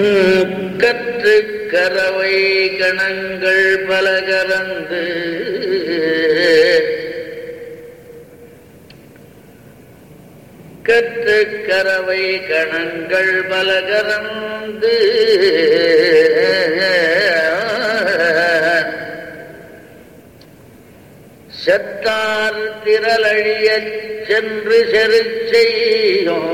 கற்று கரவை கணங்கள் பல கலந்து கற்று கரவை கணங்கள் பல கலந்து செத்தார் திரளழியச் சென்று செரு செய்யும்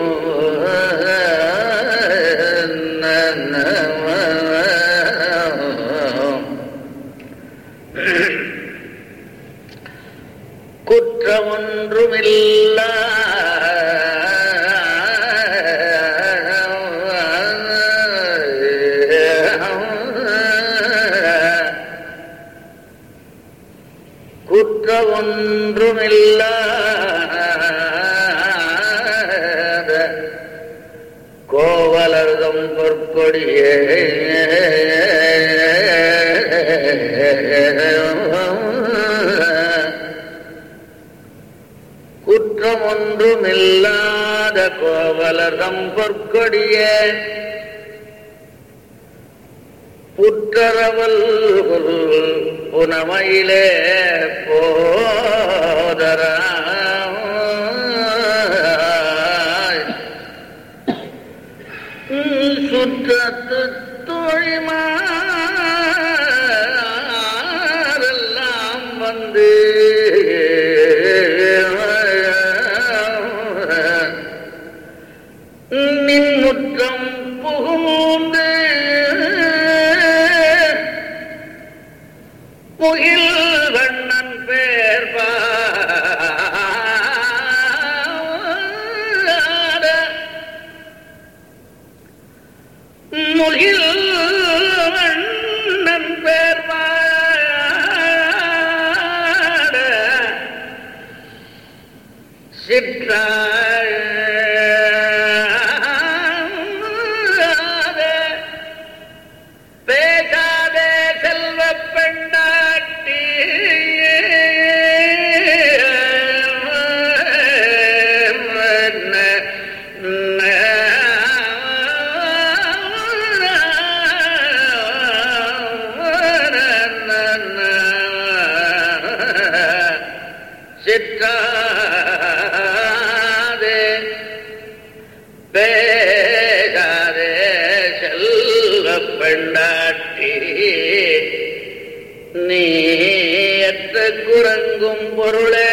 குற்றமொன்றுமில்ல குற்ற ஒன்றுமில்ல கோவலர்தம் பொற்கொடியே குற்றம் ஒன்றுமில்லாத கோவலர்தம் பொற்கொடியே புற்றரவல் புனமையிலே போதரா சுற்றத்து தோழிமாரெல்லாம் வந்து நின் முற்றம் புகுந்து முகில் வண்ணன் பேர் பாட முகில் வண்ணன் பேர் பாட சிற்றாத பேசாதே செல்வ பெண்டாட்டி சிற்றாதே பேசாதே செல்வ பெண்டாட்டி நீ எத்த குரங்கும் பொருளே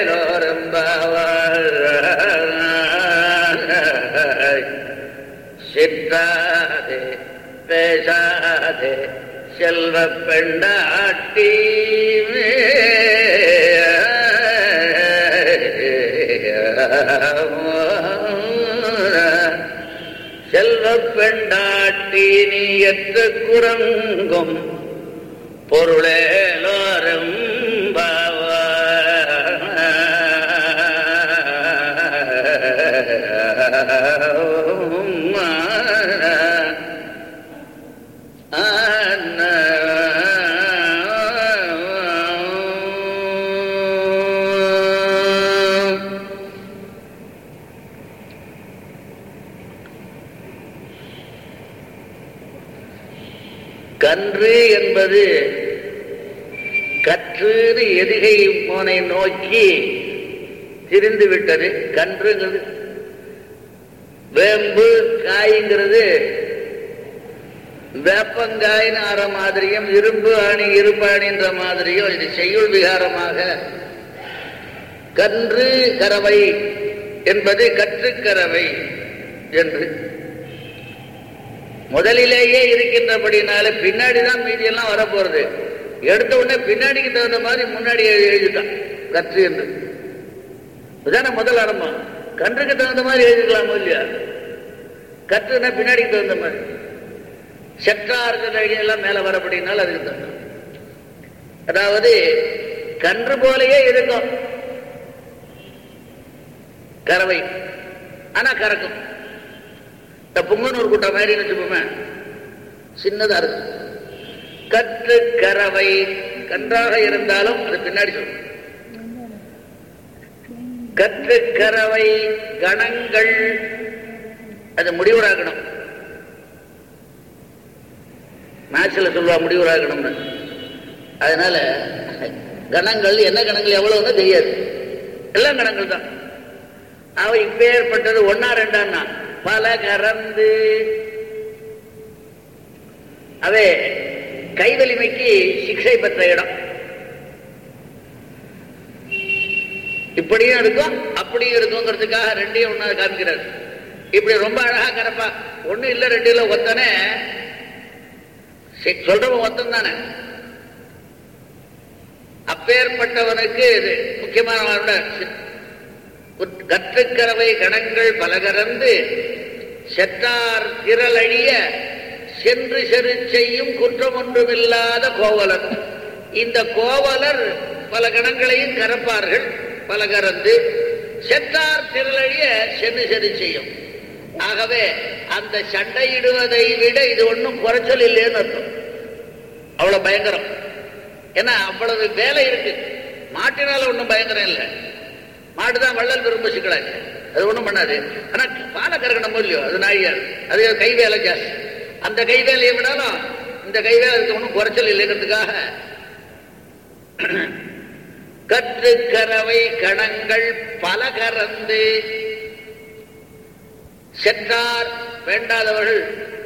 சிற்றாதே பேசாதே செல்வ பெண்டாட்டி செல்வ பெண்டாட்டி நீ எத்த குரங்கும் பொருளேலோரும் கன்று என்பது கற்று எதிகை போனை நோக்கி திரிந்து விட்டது கன்றுங்கிறது வேம்பு காய்ங்கிறது வேப்பங்காயின் ஆற மாதிரியும் இரும்பு ஆணி இருப்பாணின்ற மாதிரியும் இது செய்யுள் விகாரமாக கன்று கறவை என்பது கற்றுக்கறவை என்று முதலிலேயே இருக்கின்றபடினால பின்னாடிதான் மீதியெல்லாம் வரப்போறது எடுத்த உடனே பின்னாடிக்கு தகுந்த மாதிரி முன்னாடி எழுதிட்டான் கற்று என்று இதுதானே முதல் ஆரம்பம் கன்றுக்கு தகுந்த மாதிரி எழுதிக்கலாமோ இல்லையா கற்றுனா பின்னாடிக்கு தகுந்த மாதிரி செற்றா இருக்கிற எல்லாம் மேல வரப்படினால அதுக்கு தகுந்த அதாவது கன்று போலயே இருக்கும் கறவை ஆனா கறக்கும் இந்த புங்கனூர் கூட்டம் மாதிரி வச்சுப்போமே சின்னதா இருக்கு கற்று கறவை கன்றாக இருந்தாலும் அது பின்னாடி சொல்லும் கற்று கறவை கணங்கள் அது முடிவுறாக்கணும் மேட்ச்ல சொல்லுவா முடிவுறாகணும்னு அதனால கணங்கள் என்ன கணங்கள் எவ்வளவுன்னு தெரியாது எல்லாம் கணங்கள் தான் அவ இப்ப ஏற்பட்டது ஒன்னா ரெண்டான்னா பல கறந்து அவே கைவலிமைக்கு சிக்ஷை பெற்ற இடம் இப்படியும் இருக்கும் அப்படியும் இருக்குங்கிறதுக்காக ரெண்டையும் ஒன்னா காமிக்கிறார் இப்படி ரொம்ப அழகா கரப்பா ஒண்ணு இல்ல ரெண்டு இல்ல ஒத்தனே சரி, சொல்றவன் ஒத்தன் தானே அப்பேற்பட்டவனுக்கு இது முக்கியமான கற்றுக்கரவை கணங்கள் பலகரந்து செற்றார் திரளழிய சென்று செரு செய்யும் குற்றம் ஒன்றுமில்லாத கோவலர் இந்த கோவலர் பல கணங்களையும் கறப்பார்கள் பல கறந்து செற்றார் திரளழிய சென்று செரு செய்யும் ஆகவே அந்த சண்டையிடுவதை விட இது ஒன்றும் குறைச்சல் இல்லைன்னு அர்த்தம் அவ்வளவு பயங்கரம் ஏன்னா அவ்வளவு வேலை இருக்கு மாட்டினால ஒன்றும் பயங்கரம் இல்லை மாட்டுதான் வள்ளல் விரும்ப சிக்கலாச்சு அது ஒண்ணும் பண்ணாது ஆனா பாலை கறக்கணும் இல்லையோ அது நாழியார் அது கை வேலை ஜாஸ்தி அந்த கை வேலையை விடாலும் இந்த கை வேலை இருக்கு ஒன்றும் குறைச்சல் இல்லைங்கிறதுக்காக கற்று கறவை கணங்கள் பல கறந்து சென்றார் வேண்டாதவர்கள்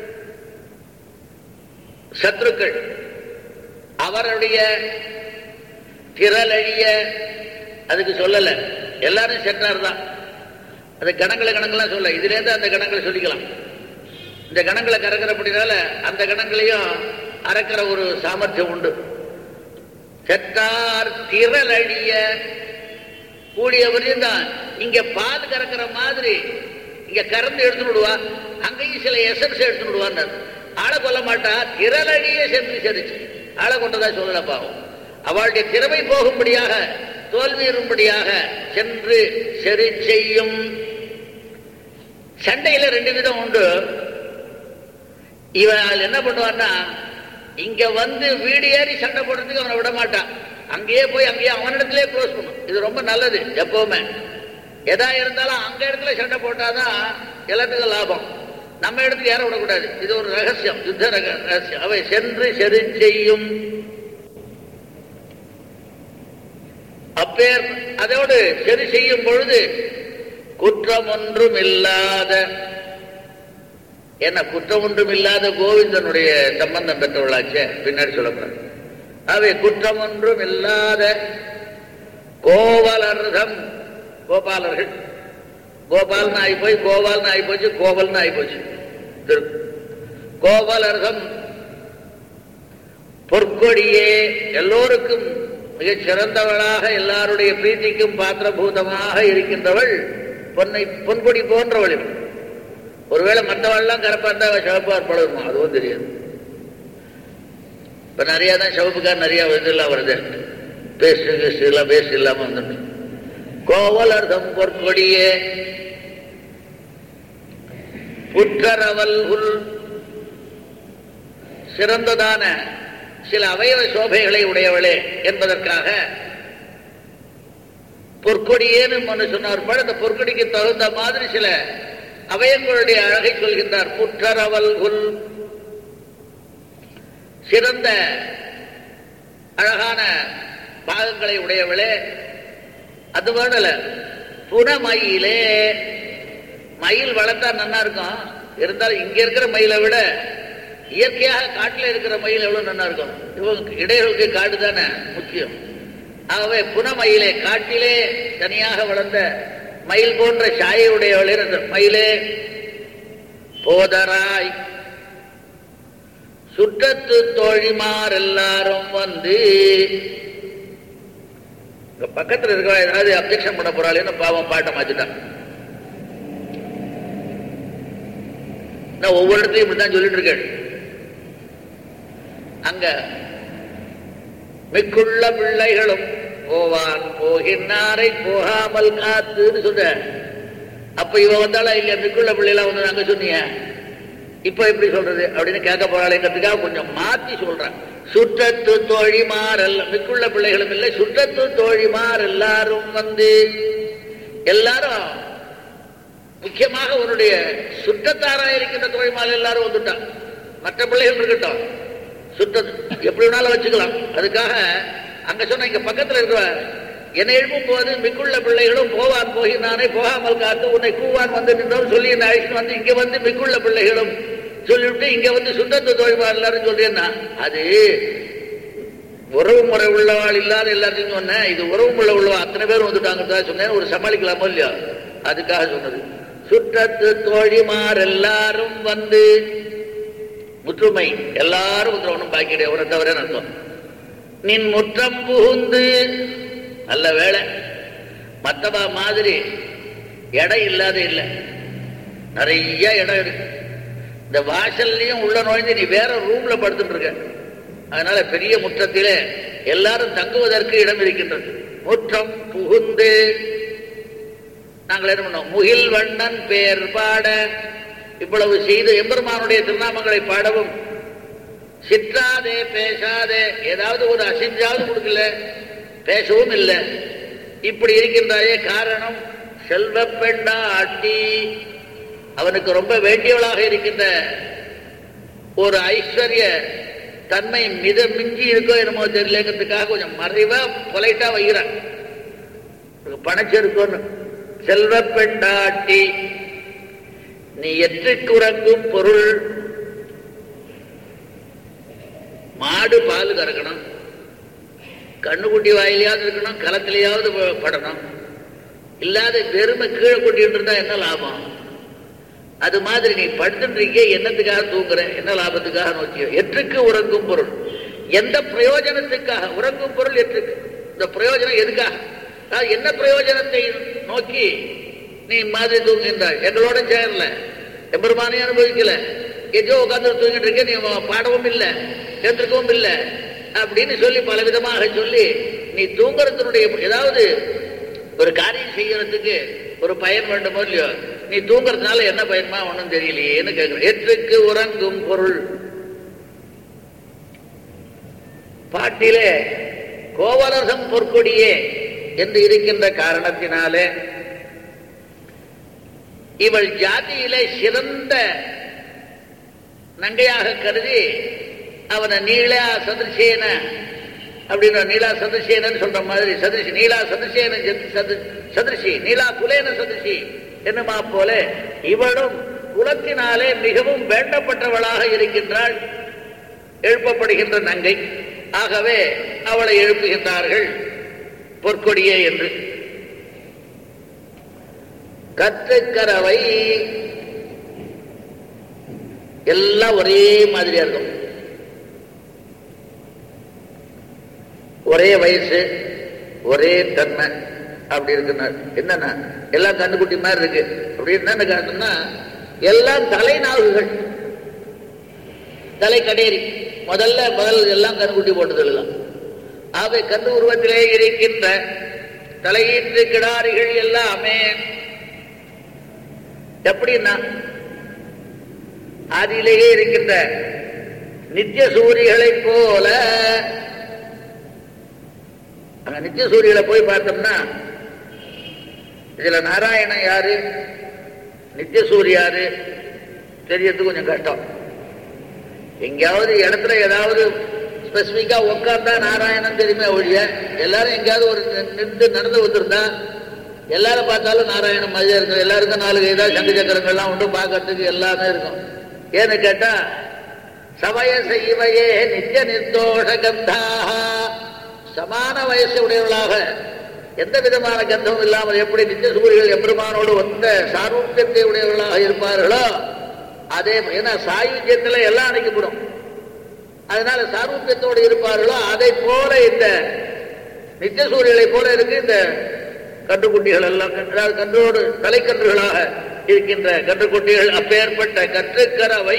சத்ருக்கள் அவருடைய திரளழிய அதுக்கு சொல்லல எல்லாரும் சென்றார் தான் அது கணங்களை கணக்கெல்லாம் சொல்ல இதுலேருந்து அந்த கணங்களை சொல்லிக்கலாம் இந்த கணங்களை கறக்கிறபடினால அந்த கணங்களையும் அறக்கிற ஒரு சாமர்த்தியம் உண்டு செத்தார் திரளழிய கூடியவரையும் தான் இங்க பால் கறக்கிற மாதிரி இங்க கறந்து எடுத்து விடுவா அங்கேயும் சில எசன்ஸ் எடுத்து விடுவான்னு ஆளை கொல்ல மாட்டா திரளழிய சென்று செரிச்சு ஆளை கொண்டதா சொல்லல பாவம் அவளுடைய திறமை போகும்படியாக தோல்வியுறும்படியாக சென்று செறி செய்யும் சண்டையில ரெண்டு விதம் உண்டு இவன் என்ன பண்ணுவான்னா இங்க வந்து வீடு ஏறி சண்டை போடுறதுக்கு அவனை விட மாட்டான் அங்கேயே போய் அங்கேயே அவனிடத்திலே க்ளோஸ் பண்ணும் இது ரொம்ப நல்லது எப்பவுமே எதா இருந்தாலும் அங்க இடத்துல சண்டை போட்டாதான் எல்லாத்துக்கும் லாபம் நம்ம இடத்துக்கு ஏற விடக்கூடாது இது ஒரு ரகசியம் யுத்த ரக- ரகசியம் அவை சென்று செறி செய்யும் அப்பேர் அதோடு சரி செய்யும் பொழுது குற்றம் ஒன்றும் இல்லாத என்ன குற்றம் ஒன்றும் இல்லாத கோவிந்தனுடைய சம்பந்தம் பெற்றவளாச்சே பின்னாடி சொல்லப்படாது அவை குற்றம் ஒன்றும் இல்லாத கோவலர்தம் கோபாலர்கள் கோபால்னு ஆகி போய் கோபால்னு ஆகி போச்சு கோவல்னு ஆகி போச்சு திரு- கோவலர்தம் பொற்கொடியே எல்லோருக்கும் மிகச் சிறந்தவளாக எல்லாருடைய பிரீத்திக்கும் பாத்திரபூதமாக இருக்கின்றவள் பொன்னை பொன்கொடி போன்றவள் இவள். ஒருவேளை மற்றவள்லாம் கரப்பா இருந்தா அவ சிவப்பா இருப்பாளுமா அதுவும் தெரியாது இப்ப நிறைய தான் சிவப்புக்கார் நிறைய இதெல்லாம் வருது பேஸ்ட் கீஸ்ட் எல்லாம் பேஸ்ட் இல்லாம வந்துட்டு கோவலர்தம் பொற்கொடியே புற்றரவல் உள் சிறந்ததான சில அவயவ சோபைகளை உடையவளே என்பதற்காக பொற்கொடியேன்னு ஒன்று சொன்னார் போல அந்த பொற்கொடிக்கு தகுந்த மாதிரி சில அவயங்களுடைய அழகை சொல்கின்றார் புற்றரவல் உள் சிறந்த அழகான பாகங்களை உடையவளே அது வேடல புனமயிலே மயில் வளர்த்தா நல்லா இருக்கும் இருந்தாலும் இங்க இருக்கிற மயிலை விட இயற்கையாக காட்டில் இருக்கிற மயில் எவ்வளவு நல்லா இருக்கும் இவங்க இடைகளுக்கு காடு தானே முக்கியம் ஆகவே புனமயிலே காட்டிலே தனியாக வளர்ந்த மயில் போன்ற சாயையுடையவளே அந்த மயிலே போதராய் சுற்றத்து தோழிமார் எல்லாரும் வந்து இங்க பக்கத்துல இருக்கிற ஏதாவது அப்ஜெக்ஷன் பண்ண போறாளேன்னு பாவம் பாட்டை மாத்திட்டான் நான் ஒவ்வொரு இடத்துலயும் இப்படித்தான் சொல்லிட்டு இருக்கேன் அங்க மிக்குள்ள பிள்ளைகளும் போவான் போகின்றாரை போகாமல் காத்துன்னு சொல்ற அப்ப இவ வந்தாளா இல்லையா மிக்குள்ள பிள்ளைலாம் வந்து அங்க சொன்னீங்க இப்ப எப்படி சொல்றது அப்படின்னு கேட்க போறாளேங்கிறதுக்காக கொஞ்சம் மாத்தி சொல்றேன் சுற்றத்து தோழிமார் எல்லாம் மிக்குள்ள பிள்ளைகளும் இல்லை சுற்றத்து தோழிமார் எல்லாரும் வந்து எல்லாரும் முக்கியமாக உன்னுடைய சுற்றத்தாரா இருக்கின்ற தோழிமார் எல்லாரும் வந்துட்டான் மற்ற பிள்ளைகள் இருக்கட்டும் சுத்தது எப்படி வேணாலும் வச்சுக்கலாம் அதுக்காக அங்க சொன்ன இங்க பக்கத்துல இருக்கிற என்னை எழுப்பும் போது மிக்குள்ள பிள்ளைகளும் போவான் போகினானே போகாமல் காத்து உன்னை கூவான் வந்து நின்றோம் சொல்லி என்னை அழைச்சிட்டு வந்து இங்க வந்து மிக்குள்ள பிள்ளைகளும் சொல்லிவிட்டு இங்க வந்து சுத்தத்து தொழில்பாடு எல்லாரும் சொல்றேன்னா அது உறவு முறை உள்ளவாள் இல்லாத எல்லாத்தையும் சொன்னேன் இது உறவு முறை உள்ளவா அத்தனை பேர் வந்துட்டாங்க தான் சொன்னேன் ஒரு சமாளிக்கலாமோ இல்லையா அதுக்காக சொன்னது சுற்றத்து தோழிமார் எல்லாரும் வந்து முற்றுமை எல்லாரும் வந்துடணும் பாக்கிடைய உரை தவிர அர்த்தம் நின் முற்றம் புகுந்து நல்ல வேலை மத்தவா மாதிரி இடம் இல்லாத இல்லை நிறைய இடம் இருக்கு இந்த வாசல்லையும் உள்ள நுழைந்து நீ வேற ரூம்ல படுத்துட்டு இருக்க அதனால பெரிய முற்றத்திலே எல்லாரும் தங்குவதற்கு இடம் இருக்கின்றது முற்றம் புகுந்து நாங்கள் என்ன பண்ணோம் முகில் வண்ணன் பேர் பாட இவ்வளவு செய்து எம்பெருமானுடைய திருநாமங்களை பாடவும் சிற்றாதே பேசாதே ஏதாவது ஒரு அசைஞ்சாவது கொடுக்கல பேசவும் இல்லை இப்படி இருக்கின்றாயே காரணம் செல்வ பெண்ணா அட்டி அவனுக்கு ரொம்ப வேண்டியவளாக இருக்கின்ற ஒரு ஐஸ்வர்ய தன்மை மித மிஞ்சி இருக்கோ என்னமோ தெரியலங்கிறதுக்காக கொஞ்சம் மறைவா பொலைட்டா வைக்கிறான் பணச்செருக்கோன்னு செல்வ பெண்டாட்டி நீ எற்றுக்கு உறங்கும் பொருள் மாடு பால் கறக்கணும் கண்ணுக்குட்டி வாயிலையாவது இருக்கணும் களத்திலேயாவது ப- படணும் இல்லாத வெறுமை கீழே கொட்டிட்டு இருந்தா என்ன லாபம் அது மாதிரி நீ படுத்துட்டு இருக்கிய என்னத்துக்காக தூங்குற என்ன லாபத்துக்காக நோக்கியோ எற்றுக்கு உறங்கும் பொருள் எந்த பிரயோஜனத்துக்காக உறங்கும் பொருள் எற்றுக்கு இந்த பிரயோஜனம் எதுக்காக அதாவது என்ன பிரயோஜனத்தை நோக்கி நீ மாதிரி தூங்குகின்றாய் எங்களோட சேரல எம்பெருமானே அனுபவிக்கல எங்கேயோ உட்கார்ந்து தூங்கிட்டு இருக்க நீ பாடவும் இல்லை கேட்டிருக்கவும் இல்லை அப்படின்னு சொல்லி பல விதமாக சொல்லி நீ தூங்குறதுனுடைய ஏதாவது ஒரு காரியம் செய்யறதுக்கு ஒரு பயன் வேண்டுமோ இல்லையோ நீ தூங்குறதுனால என்ன பயன்மா ஒன்றும் தெரியலையேன்னு கேட்கிறேன் எற்றுக்கு உறங்கும் பொருள் பாட்டிலே கோவரசம் பொற்கொடியே என்று இருக்கின்ற காரணத்தினாலே இவள் ஜாதியிலே சிறந்த நங்கையாக கருதி அவனை நீளா சதுர்சேன அப்படின்னு நீலா சதுர்சேனன்னு சொல்ற மாதிரி சதுர்ஷி நீலா சதுர்சேன ஜத் சது சதுர்ஷி நீலா குலேன சதுர்ஷி என்னமா போல இவளும் குலத்தினாலே மிகவும் வேண்டப்பட்டவளாக இருக்கின்றாள் எழுப்பப்படுகின்ற நங்கை ஆகவே அவளை எழுப்புகின்றார்கள் பொற்கொடியே என்று கற்றுக்கரவை எல்லாம் ஒரே மாதிரியா இருக்கும் ஒரே வயசு ஒரே தன்மை அப்படி இருக்குன்னா என்னன்னா எல்லாம் கண்ணுக்குட்டி மாதிரி இருக்கு அப்படி என்னன்னு காரணம்னா எல்லாம் தலைநாவுகள் தலை கடேரி முதல்ல முதல் எல்லாம் கண்ணுக்குட்டி போட்டதெல்லாம் அவை கண்ணு உருவத்திலே இருக்கின்ற தலையீட்டு கிடாரிகள் எல்லாமே எப்படின்னா ஆதியிலேயே இருக்கின்ற நித்திய சூரியகளைப் போல அங்க நித்திய சூரியகளை போய் பார்த்தோம்னா இதுல நாராயணன் யாரு நித்திய சூரிய யாரு தெரியறது கொஞ்சம் கஷ்டம் எங்கேயாவது இடத்துல ஏதாவது ஸ்பெசிபிக்கா உட்கார்ந்தா நாராயணன் தெரியுமே ஒழிய எல்லாரும் எங்கேயாவது ஒரு நி- நின்று நடந்து வந்திருந்தா எல்லாரும் பார்த்தாலும் நாராயணன் மாதிரியா இருக்கும் எல்லாருக்கும் நாலு கைதா சங்கு சக்கரங்கள்லாம் உண்டு பார்க்கறதுக்கு எல்லாமே இருக்கும் ஏன்னு கேட்டா சமயச இவையே நித்திய நிர்தோஷ கந்தாக சமான வயசு உடையவர்களாக எந்த விதமான கந்தமும் இல்லாமல் எப்படி நித்திய சூரியர்கள் எம்பெருமானோடு ஒத்த சாரூபியத்தை உடையவர்களாக இருப்பார்களோ அதே ஏன்னா சாயுஜ்யத்துல எல்லாம் அணைக்கப்படும் அதனால சாரூபியத்தோடு இருப்பார்களோ அதை போல இந்த நித்திய சூரியனை போல இருக்கு இந்த கன்றுக்குட்டிகள் எல்லாம் அதாவது கன்றோடு தலைக்கன்றுகளாக இருக்கின்ற கன்றுக்குட்டிகள் அப்பேற்பட்ட கற்றுக்கரவை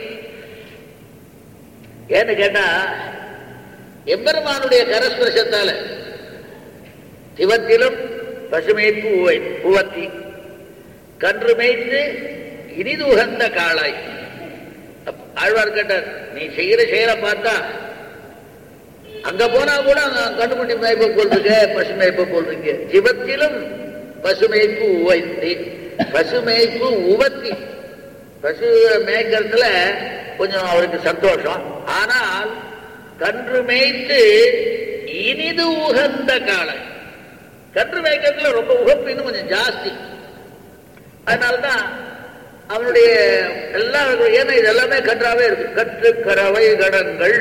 ஏன்னு கேட்டா எம்பெருமானுடைய கரஸ்பர்சத்தால சிவத்திலும் பசுமைப்பு உவை உவத்தி கன்று மேய்த்து இனிது உகந்த காளாய் அப்ப ஆழ்வார் கேட்டார் நீ செய்கிற செயலை பார்த்தா அங்க போனா கூட அங்க கண்டுபிடி மேய்ப்பு போல் இருக்கு பசுமைப்பு போல் இருக்கு சிவத்திலும் பசுமைப்பு உவைத்தி பசுமைப்பு உவத்தி பசு மேய்க்கிறதுல கொஞ்சம் அவருக்கு சந்தோஷம் ஆனால் கன்று மேய்த்து இனிது உகந்த காலம் கன்று மேய்க்கிறதுல ரொம்ப உகப்பு இன்னும் கொஞ்சம் ஜாஸ்தி அதனால்தான் அவனுடைய எல்லா ஏன்னா இது எல்லாமே கன்றாவே இருக்கு கற்று கறவை கடங்கள்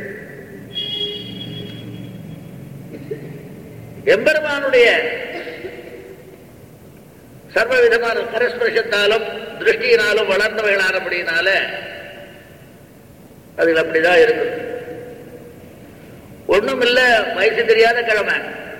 எம்பெருமானுடைய சர்வ விதமான கரஸ்பர்ஷத்தாலும் திருஷ்டியினாலும் வளர்ந்தவைகளானபடினால அதில் அப்படிதான் இருக்கு ஒண்ணும் இல்ல வயசு தெரியாத கிழமை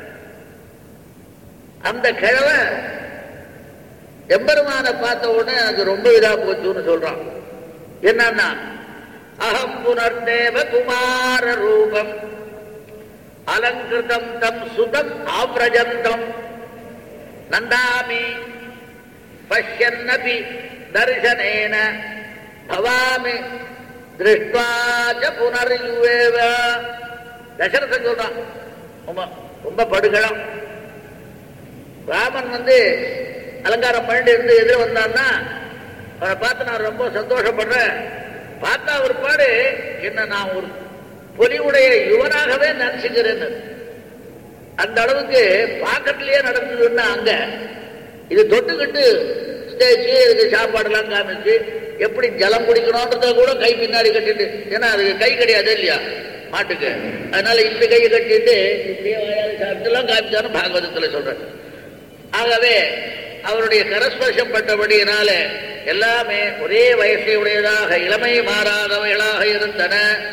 அந்த கிழமை எம்பெருமான பார்த்த உடனே அது ரொம்ப இதா போச்சுன்னு சொல்றான் என்னன்னா அகம் புனர்தேவ குமார ரூபம் அலங்கிருதம் தம் சுதம் ஆவ்ரஜந்தம் நந்தாமி பஷ்யன்னபி தர்சனேன பவாமி திருஷ்டாச்ச புனர்யுவேவ தசரதன் சொல்றான் ரொம்ப ரொம்ப படுகளம் ராமன் வந்து அலங்காரம் பண்ணிட்டு இருந்து எதிர வந்தான்னா அவரை பார்த்து நான் ரொம்ப சந்தோஷப்படுறேன் பார்த்தா ஒரு பாடு என்ன நான் ஒரு பொலிவுடைய யுவனாகவே நினைச்சுக்கிறேன்னு அந்த அளவுக்கு பாக்கெட்லயே நடந்ததுன்னா அங்க இது தொட்டுக்கிட்டு ஸ்டேஜ் இதுக்கு சாப்பாடுலாம் காமிச்சு எப்படி ஜலம் குடிக்கணும்ன்றத கூட கை பின்னாடி கட்டிட்டு ஏன்னா அதுக்கு கை கிடையாது இல்லையா மாட்டுக்கு அதனால இப்படி கையை கட்டிட்டு இப்படியே வாயால சாப்பிட்டுலாம் காமிச்சான்னு பாகவதத்துல சொல்றேன் ஆகவே அவருடைய கரஸ்பர்ஷம் பட்டபடியினால எல்லாமே ஒரே வயசை உடையதாக இளமை மாறாதவைகளாக இருந்தன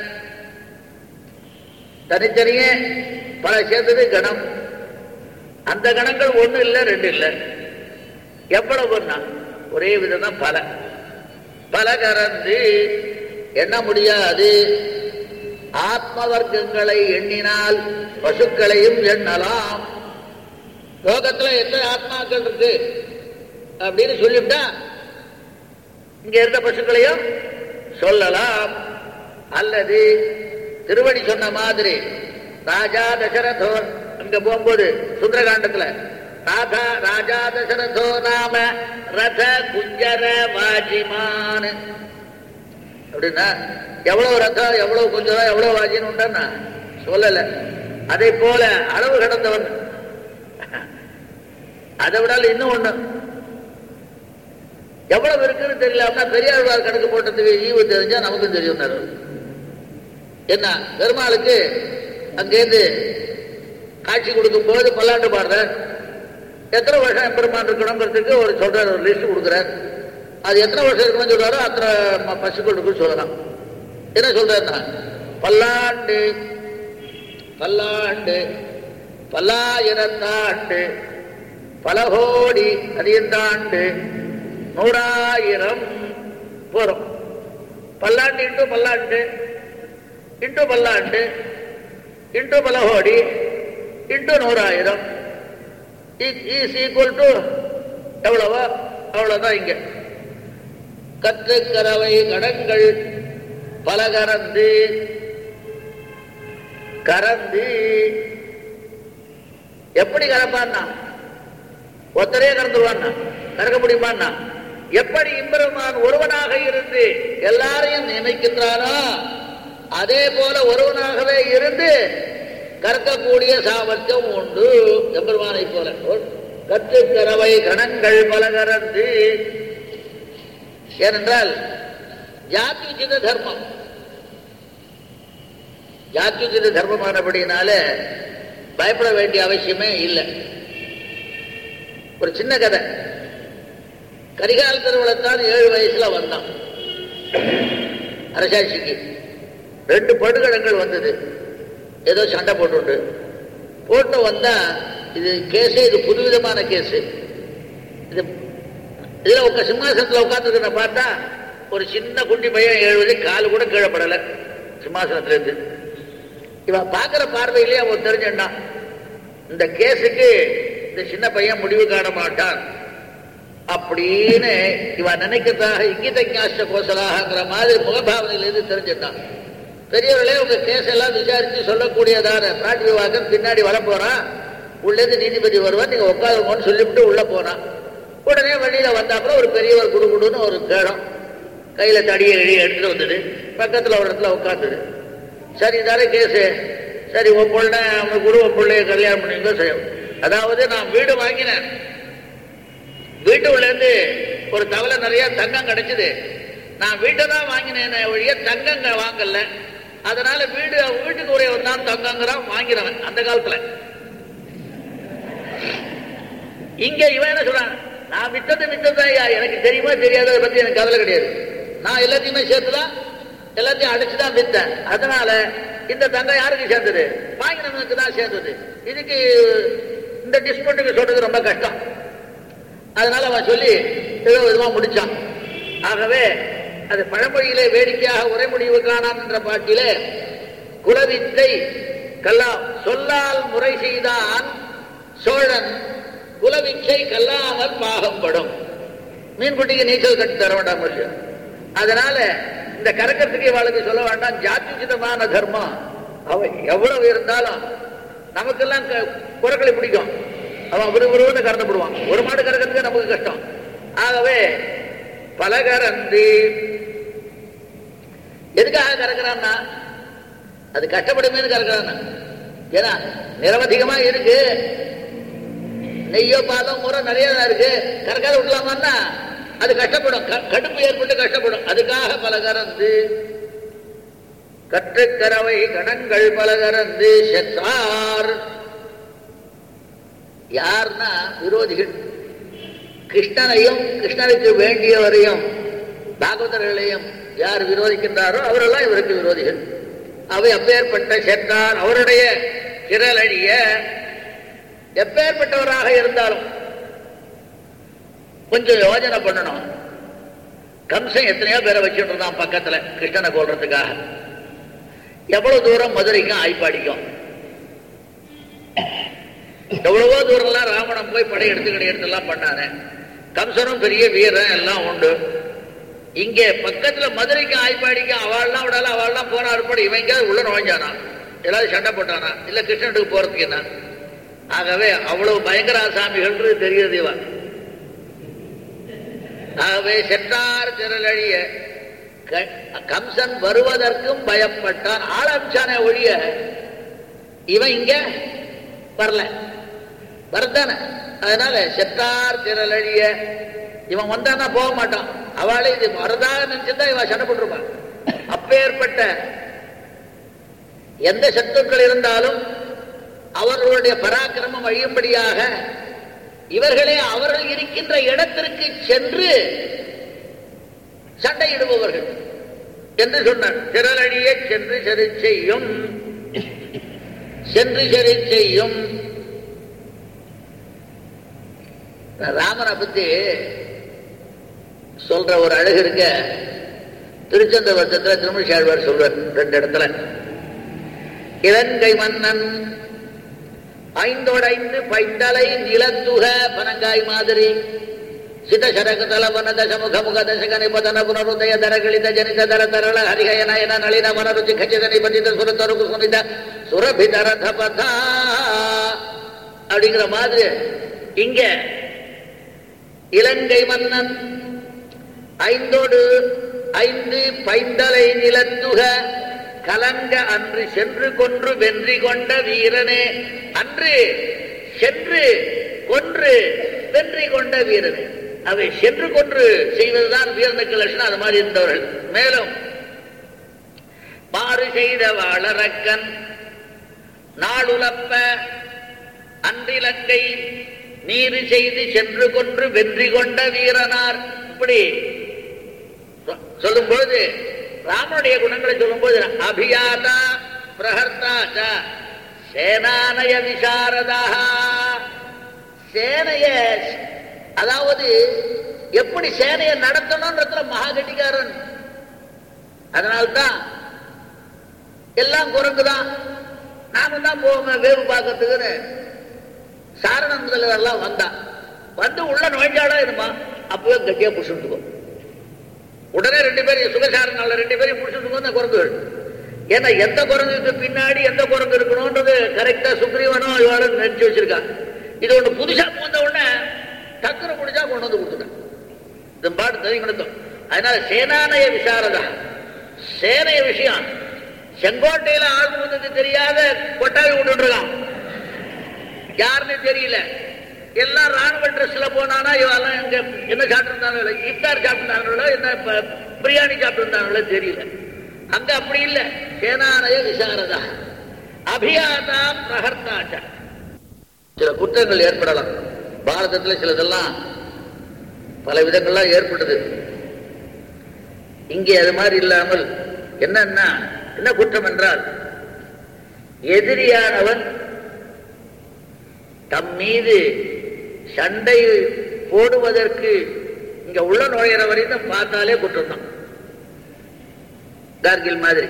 தனித்தனியே பல சேர்ந்தது கணம் அந்த கணங்கள் ஒண்ணு இல்ல ரெண்டு இல்ல எவ்வளவுன்னா ஒரே விதம் பல பல கறந்து எண்ண முடியாது ஆத்ம வர்க்கங்களை எண்ணினால் பசுக்களையும் எண்ணலாம் லோகத்துல எத்தனை ஆத்மாக்கள் இருக்கு அப்படின்னு சொல்லிவிட்டா இங்க இருந்த பசுக்களையும் சொல்லலாம் அல்லது திருவடி சொன்ன மாதிரி ராஜா தசரதோ அங்க போகும்போது சுந்தரகாண்டத்துல ராதா ராஜா தசரதோ நாம ரத குஞ்சர வாஜிமான் அப்படின்னா எவ்வளவு ரதம் எவ்வளவு குஞ்சரம் எவ்வளவு வாஜின்னு உண்டா சொல்லல அதே போல அளவு கடந்தவன் அதை விடால இன்னும் ஒண்ணு எவ்வளவு இருக்குன்னு தெரியல பெரியாழ்வார் கணக்கு போட்டதுக்கு ஈவு தெரிஞ்சா நமக்கும் தெரியும் என்ன பெருமாளுக்கு அங்கேருந்து காட்சி கொடுக்கும் போது பல்லாண்டு பாடுறார் எத்தனை வருஷம் பெருமான் இருக்கணுங்கிறதுக்கு ஒரு சொல்றார் ஒரு லிஸ்ட் கொடுக்குறார் அது எத்தனை வருஷம் இருக்கணும்னு சொல்றாரோ அத்தனை ம- பசுக்கள் இருக்குன்னு சொல்லலாம் என்ன சொல்றாருன்னா பல்லாண்டு பல்லாண்டு பல்லாயிரத்தாண்டு பல கோடி அதிகந்தாண்டு நூறாயிரம் போறோம் பல்லாண்டு இன்ட்டு பல்லாண்டு இன்ட்டு பல்லாண்டு இன்ட்டு பல கோடி இன்ட்டு நூறாயிரம் இஸ் ஈக்குவல் டு எவ்வளவோ அவ்வளவுதான் இங்க கற்று கறவை கடங்கள் பல கறந்து கறந்து எப்படி கறப்பான்னா ஒத்தரே கறந்துருவான்னா கறக்க முடியுமான்னா எப்படி இம்பெருமான் ஒருவனாக இருந்து எல்லாரையும் நியமிக்கின்றானோ அதே போல ஒருவனாகவே இருந்து கற்கக்கூடிய சாமர்த்தியம் உண்டு எம்பெருமானை போல கற்று கறவை கணங்கள் பல கறந்து ஏனென்றால் ஜாத்யுச்சித தர்மம் ஜாத்யுச்சித தர்மமானபடினால பயப்பட வேண்டிய அவசியமே இல்லை ஒரு சின்ன கதை கரிகால் திருவிழத்தான் ஏழு வயசுல வந்தான் அரசாட்சிக்கு ரெண்டு படுகடங்கள் வந்தது ஏதோ சண்டை போட்டு போட்டு வந்தா இது கேஸு இது புதுவிதமான கேஸு இது இதுல உங்க சிம்மாசனத்துல உட்கார்ந்துருக்க பார்த்தா ஒரு சின்ன குட்டி பையன் ஏழு வயசு கால் கூட கீழே படல சிம்மாசனத்துல இருந்து இவன் பார்க்கிற பார்வையிலே அவன் தெரிஞ்சான் இந்த கேஸுக்கு இந்த சின்ன பையன் முடிவு காண மாட்டான் அப்படின்னு இவன் நினைக்கிறதாக இங்கித ஞாச கோசலாகிற மாதிரி முகபாவனையிலிருந்து தெரிஞ்சிட்டான் பெரியவர்களே உங்க கேஸ் எல்லாம் விசாரிச்சு சொல்லக்கூடியதான பிராட்டி விவாகம் பின்னாடி வர போறான் உள்ளேருந்து நீதிபதி வருவான் நீங்க உட்காருங்கன்னு சொல்லிவிட்டு உள்ள போனான் உடனே வழியில வந்தாப்புல ஒரு பெரியவர் குடுகுடுன்னு ஒரு கேடம் கையில தடியை எழி எடுத்துட்டு வந்தது பக்கத்துல ஒரு இடத்துல உட்கார்ந்தது சரி இதாலே கேஸு சரி உன் பொண்ணை அவன் குரு உன் பிள்ளைய கல்யாணம் பண்ணிங்க சரி அதாவது நான் வீடு வாங்கினேன் வீட்டு உள்ள இருந்து ஒரு தவளை நிறைய தங்கம் கிடைச்சது நான் வீட்டை தான் வாங்கினேன் ஒழிய தங்கங்க வாங்கல அதனால வீடு வீட்டுக்கு ஒரே தான் தங்கங்கிறான் வாங்கிறவன் அந்த காலத்துல இங்க இவன் என்ன சொல்றான் நான் வித்தது வித்தது ஐயா எனக்கு தெரியுமா தெரியாததை பத்தி எனக்கு கவலை கிடையாது நான் எல்லாத்தையுமே சேர்த்துதான் எல்லாத்தையும் அடிச்சுதான் வித்தேன் அதனால இந்த தங்கம் யாருக்கு சேர்ந்தது வாங்கினவனுக்கு தான் சேர்ந்தது இதுக்கு இந்த டிஸ்பியூட்டுக்கு சொல்றது ரொம்ப கஷ்டம் அதனால அவன் சொல்லி ஏதோ விதமா முடிச்சான் ஆகவே அது பழமொழியிலே வேடிக்கையாக உரை முடிவு காணாம் என்ற பாட்டிலே குலவித்தை கல்லா சொல்லால் முறை செய்தான் சோழன் குலவிச்சை கல்லாமல் பாகப்படும் மீன்குட்டிக்கு நீச்சல் கட்டி தர வேண்டாம் விஷயம் அதனால இந்த கரக்கத்துக்கு இவாளுக்கு சொல்ல வேண்டாம் ஜாத்தியுச்சிதமான தர்மம் அவ எவ்வளவு இருந்தாலும் நமக்கெல்லாம் க- குரக்களை பிடிக்கும் அவன் விறுவிறுன்னு கறந்துப்படுவான் ஒரு மாடு கறக்கிறதுக்கு நமக்கு கஷ்டம் ஆகவே பல கறந்து எதுக்காக கறக்கிறான்னா அது கஷ்டப்படுமேனு கறக்கிறான்னா ஏன்னா நிரவதிகமா இருக்கு நெய்யோ பாலோ முறை நிறைய தான் இருக்கு கறக்காத விடலாமான்னா அது கஷ்டப்படும் க- கடுப்பு ஏற்பட்டு கஷ்டப்படும் அதுக்காக பல கறந்து கற்றுக்கரவை கணங்கள் பல கறந்து செத்தார் யார்னா விரோதிகள் கிருஷ்ணனையும் கிருஷ்ணனுக்கு வேண்டியவரையும் பாகவதர்களையும் யார் விரோதிக்கின்றாரோ அவரெல்லாம் இவருக்கு விரோதிகள் அவை அப்பேற்பட்ட செத்தார் அவருடைய திரளழிய எப்பேற்பட்டவராக இருந்தாலும் கொஞ்சம் யோஜனை பண்ணணும் கம்சன் எத்தனையோ பேரை வச்சுட்டு இருந்தான் பக்கத்துல கிருஷ்ணனை கொல்றதுக்காக எவ்வளவு தூரம் மதுரைக்கும் ஆய்ப்பாடிக்கும் எவ்வளவோ தூரம்லாம் ராவணன் போய் படையெடுத்து கிடையெடுத்து எல்லாம் பண்ணானே கம்சனும் பெரிய வீரன் எல்லாம் உண்டு இங்க பக்கத்துல மதுரைக்கு ஆய்ப்பாடிக்கும் அவள்லாம் விடால அவள்லாம் போனா இருப்பாடு இவன் எங்கேயாவது உள்ள நுழைஞ்சானா எல்லாரும் சண்டை போட்டானா இல்ல கிருஷ்ணனுக்கு போறதுக்கு என்ன ஆகவே அவ்வளவு பயங்கர ஆசாமிகள் தெரியுது இவன் ஆகவே சென்றார் திரளழிய க- கம்சன் வருவதற்கும் பயப்பட்டான் ஆளமிச்சானே ஒழிய இவன் இங்க வரல வரத்தானே அதனால செத்தார் திரளழிய இவன் வந்தானா போக மாட்டான் அவளே இது வரதாக நினைச்சிருந்தா இவன் சண்டை போட்டிருப்பான் அப்பேற்பட்ட எந்த சத்துக்கள் இருந்தாலும் அவர்களுடைய பராக்கிரமம் அழியும்படியாக இவர்களே அவர்கள் இருக்கின்ற இடத்திற்கு சென்று சண்டையிடுபவர்கள் என்று சொன்னார் திரளடியே சென்று சரி செய்யும் சென்று சரி செய்யும் ராமனை பத்தி சொல்ற ஒரு அழகு இருக்க திருச்சந்த வருஷத்துல திருமணிஷாழ்வார் சொல்வார் ரெண்டு இடத்துல இலங்கை மன்னன் ஐந்தோடைந்து பைந்தலை நிலத்துக பனங்காய் மாதிரி சித சரக தலவன தசமுக முக தசக நிபதன புனருதய தரகளித ஜனித தர தரள ஹரிஹய நயன நளின மனருச்சி கச்சித நிபதித சுரத்தருக்கு சுனித சுரபிதர தபதா அப்படிங்கிற மாதிரி இங்க இலங்கை மன்னன் ஐந்தோடு ஐந்து பைந்தலை நிலத்துக கலங்க அன்று சென்று கொன்று வென்றி கொண்ட வீரனே அன்று சென்று கொன்று வென்றி கொண்ட வீரனே அவை சென்று கொன்று செய்வதுதான் வீரனுக்கு லட்சணம் அது மாதிரி இருந்தவர்கள் மேலும் மாறு செய்த வாழறக்கன் நாளுலப்ப அன்றிலங்கை நீரு செய்து சென்று கொன்று வென்றி கொண்ட வீரனார் இப்படி சொ- சொல்லும் பொழுது ராமனுடைய குணங்களை சொல்லும் போது அபியாதா பிரஹர்த்தா ச, சேனானய விசாரதா சேனைய அதாவது எப்படி சேனையை நடத்தணும்ன்றதுல மகாகட்டிக்காரன் அதனால்தான் எல்லாம் குரங்குதான் நாம தான் போவோமே வேவு பார்க்கறதுக்குன்னு சாரணன் முதல்வர் எல்லாம் வந்தான் வந்து உள்ள நுழைஞ்சாடா இருமா அப்பவே கட்டியா புடிச்சுட்டுக்கோ உடனே ரெண்டு பேரும் சுகசாரனால ரெண்டு பேரையும் புடிச்சுட்டுக்கோ அந்த குரங்குகள் ஏன்னா எந்த குரங்குக்கு பின்னாடி எந்த குரங்கு இருக்கணும்ன்றது கரெக்டா சுக்ரீவனும் இவாளும் நினைச்சு வச்சிருக்கான் இது ஒண்ணு புதுசா போந்த உடனே டக்குனு பிடிச்சா கொண்டு வந்து கொடுத்துட்டான் இது பாட்டு தெரிவிக்கணும் அதனால சேனானய விசாரதா சேனைய விஷயம் செங்கோட்டையில ஆள் புகுந்தது தெரியாத கொட்டாவி விட்டுருக்கான் யாருன்னு தெரியல எல்லாம் ராணுவ ட்ரெஸ்ல போனானா இவெல்லாம் இங்க என்ன சாப்பிட்டு இஃப்தார் சாப்பிட்டு என்ன ப- பிரியாணி சாப்பிட்டு தெரியல அங்க அப்படி இல்ல சேனானய விசாரதா அபியாதா பிரகர்த்தாச்ச சில குற்றங்கள் ஏற்படலாம் பாரதத்துல சிலதெல்லாம் பல விதங்கள்லாம் ஏற்பட்டது இங்கே அது மாதிரி இல்லாமல் என்னன்னா என்ன குற்றம் என்றால் எதிரியானவன் தம் மீது சண்டை போடுவதற்கு இங்க உள்ள நுழையிற வரைக்கும் பார்த்தாலே குற்றம் தான் கார்கில் மாதிரி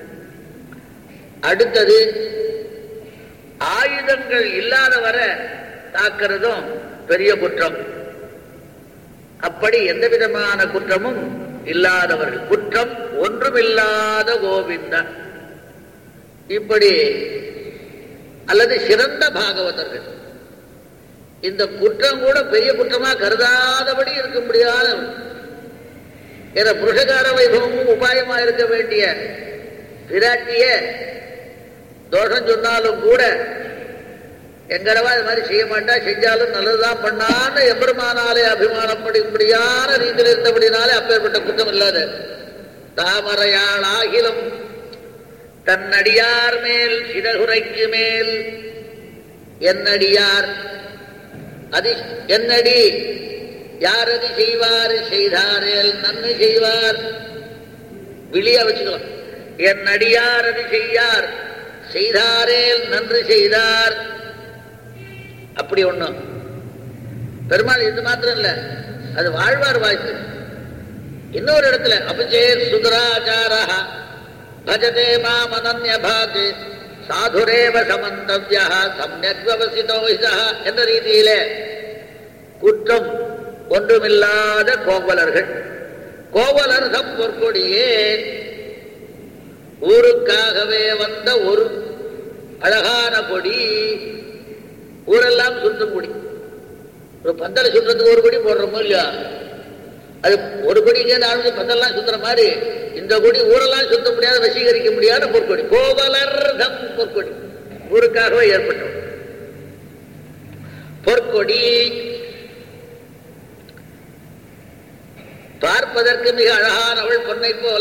அடுத்தது ஆயுதங்கள் இல்லாத வர தாக்குறதும் பெரிய குற்றம் அப்படி எந்த விதமான குற்றமும் இல்லாதவர்கள் குற்றம் ஒன்றுமில்லாத கோவிந்தன் இப்படி அல்லது சிறந்த பாகவதர்கள் இந்த குற்றம் கூட பெரிய குற்றமா கருதாதபடி இருக்க முடியாத என புருஷகார வைபவமும் உபாயமா இருக்க வேண்டிய பிராட்டிய தோஷம் சொன்னாலும் கூட எங்கடவா இது மாதிரி செய்ய மாட்டா செஞ்சாலும் நல்லதுதான் பண்ணான்னு எம்பெருமானாலே அபிமானப்படும்படியான ரீதியில் இருந்தபடினாலே அப்பேற்பட்ட குற்றம் இல்லாத தாமரையாள் ஆகிலும் தன்னடியார் மேல் சிறகுரைக்கு மேல் என்னடியார் அது என்னடி யார் அது செய்வார் செய்தாரேல் நன்மை செய்வார் விழியா வச்சுக்கலாம் என் அடியார் அது செய்யார் செய்தாரேல் நன்று செய்தார் அப்படி ஒண்ணும் பெருமாள் இது மாத்திரம் இல்ல அது வாழ்வார் வாய்ப்பு இன்னொரு இடத்துல அபிஜேர் சுகராச்சாரா பஜதே மாம் அனன்ய பாக் சாதுரேவ சமந்தவ்யா சம்யக் விவசிதோ இதா என்ற ரீதியிலே குற்றம் ஒன்றுமில்லாத கோவலர்கள் கோவலர் தம் பொற்கொடியே ஊருக்காகவே வந்த ஒரு அழகான கொடி ஊரெல்லாம் சுற்றும் கொடி ஒரு பந்தலை சுற்றுறதுக்கு ஒரு கொடி போடுறோமோ இல்லையா அது ஒரு கொடி இங்கே ஆரம்பிச்சு பந்தல்லாம் சுத்துற மாதிரி இந்த கொடி ஊரெல்லாம் சுத்த முடியாத வசீகரிக்க முடியாத பொற்கொடி கோவலர் தம் பொற்கொடி ஊருக்காகவே ஏற்பட்டோம் பொற்கொடி பார்ப்பதற்கு மிக அழகானவள் பொன்னை போல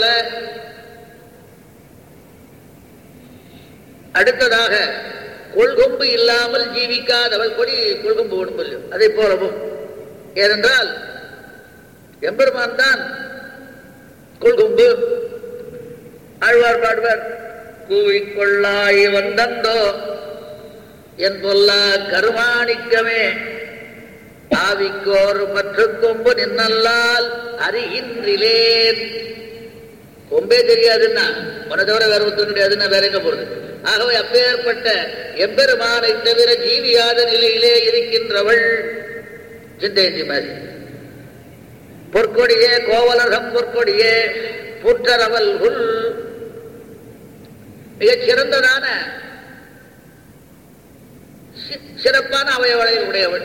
அடுத்ததாக கொள்கொம்பு இல்லாமல் ஜீவிக்காதவள் கொடி கொள்கொம்பு உடம்பில் அதை போலவும் ஏனென்றால் எம்பெருமான் தான் கொள்கொம்பு ஆழ்வார் பாடுவார் கூவிக்கொள்ளாய் வந்தந்தோ என் பொல்லா கருமாணிக்கமே ஆவிக்கோர் பற்று கொம்பு நின்னல்லால் அறிகின்றிலேன் கொம்பே தெரியாதுன்னா உன தவிர வேற ஒருத்தர் கிடையாதுன்னா வேற எங்க போறது ஆகவே அப்பேற்பட்ட எம்பெருமானை தவிர ஜீவியாத நிலையிலே இருக்கின்றவள் சிந்தையந்தி மாதிரி பொற்கொடியே கோவலகம் பொற்கொடியே புற்றரவல் புல் மிகச் சிறந்ததான சி- சிறப்பான அவயவளை உடையவள்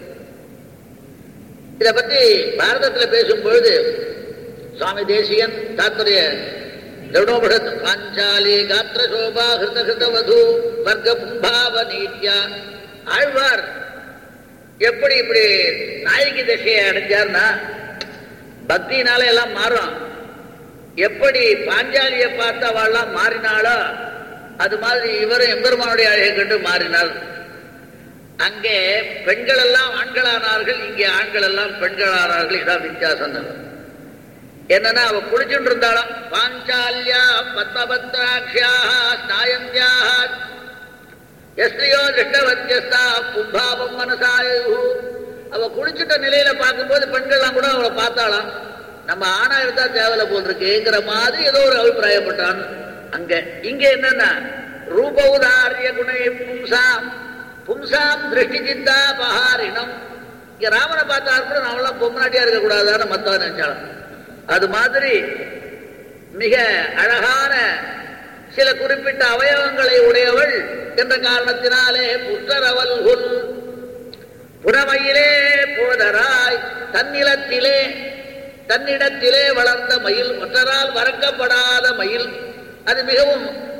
இதை பற்றி பாரதத்தில் பேசும் பொழுது சுவாமி தேசியன் தாத்பரிய திரணோபடத் பாஞ்சாலி காத்திர சோபா ஹிருத ஹிருத வது வர்க்க பும்பாவ நீட்யா ஆழ்வார் எப்படி இப்படி நாயகி தசையை அடைஞ்சார்னா பக்தினால எல்லாம் மாறும் எப்படி பாஞ்சாலியை பார்த்து அவள்லாம் மாறினாளோ அது மாதிரி இவரும் எம்பெருமானுடைய அழகை கண்டு மாறினாள் அங்கே பெண்கள் எல்லாம் ஆண்களானார்கள் இங்கே ஆண்கள் எல்லாம் பெண்களானார்கள் இதான் வித்தியாசம் என்னன்னா அவ குளிச்சுட்டு இருந்தாளாம் பாஞ்சாலியா பத்மபத்ராட்சியாக ஸ்நாயந்தியாக எஸ்திரியோ திருஷ்டவத்தியஸ்தா பும்பாவம் மனசாயு அவ குளிச்சுட்ட நிலையில பார்க்கும்போது பெண்கள்லாம் கூட அவளை பார்த்தாளாம் நம்ம ஆணா இருந்தா தேவலை போல் இருக்குங்கிற மாதிரி ஏதோ ஒரு அபிப்பிராயப்பட்டான் அங்க இங்க என்னன்னா ரூபௌதாரிய குணை பும்சாம் பும்சாம் திருஷ்டி சித்தா பஹாரினம் இங்க ராமனை பார்த்தா கூட நம்மளாம் பொம்மநாட்டியா இருக்கக்கூடாதான்னு மத்தவன் நினைச்சாலும் அது மாதிரி மிக அழகான சில குறிப்பிட்ட அவயவங்களை உடையவள் என்ற காரணத்தினாலே புத்தரவல் குல் புறமையிலே போதராய் தன்னிலத்திலே தன்னிடத்திலே வளர்ந்த மயில் மற்றரால் மறக்கப்படாத மயில் அது மிகவும்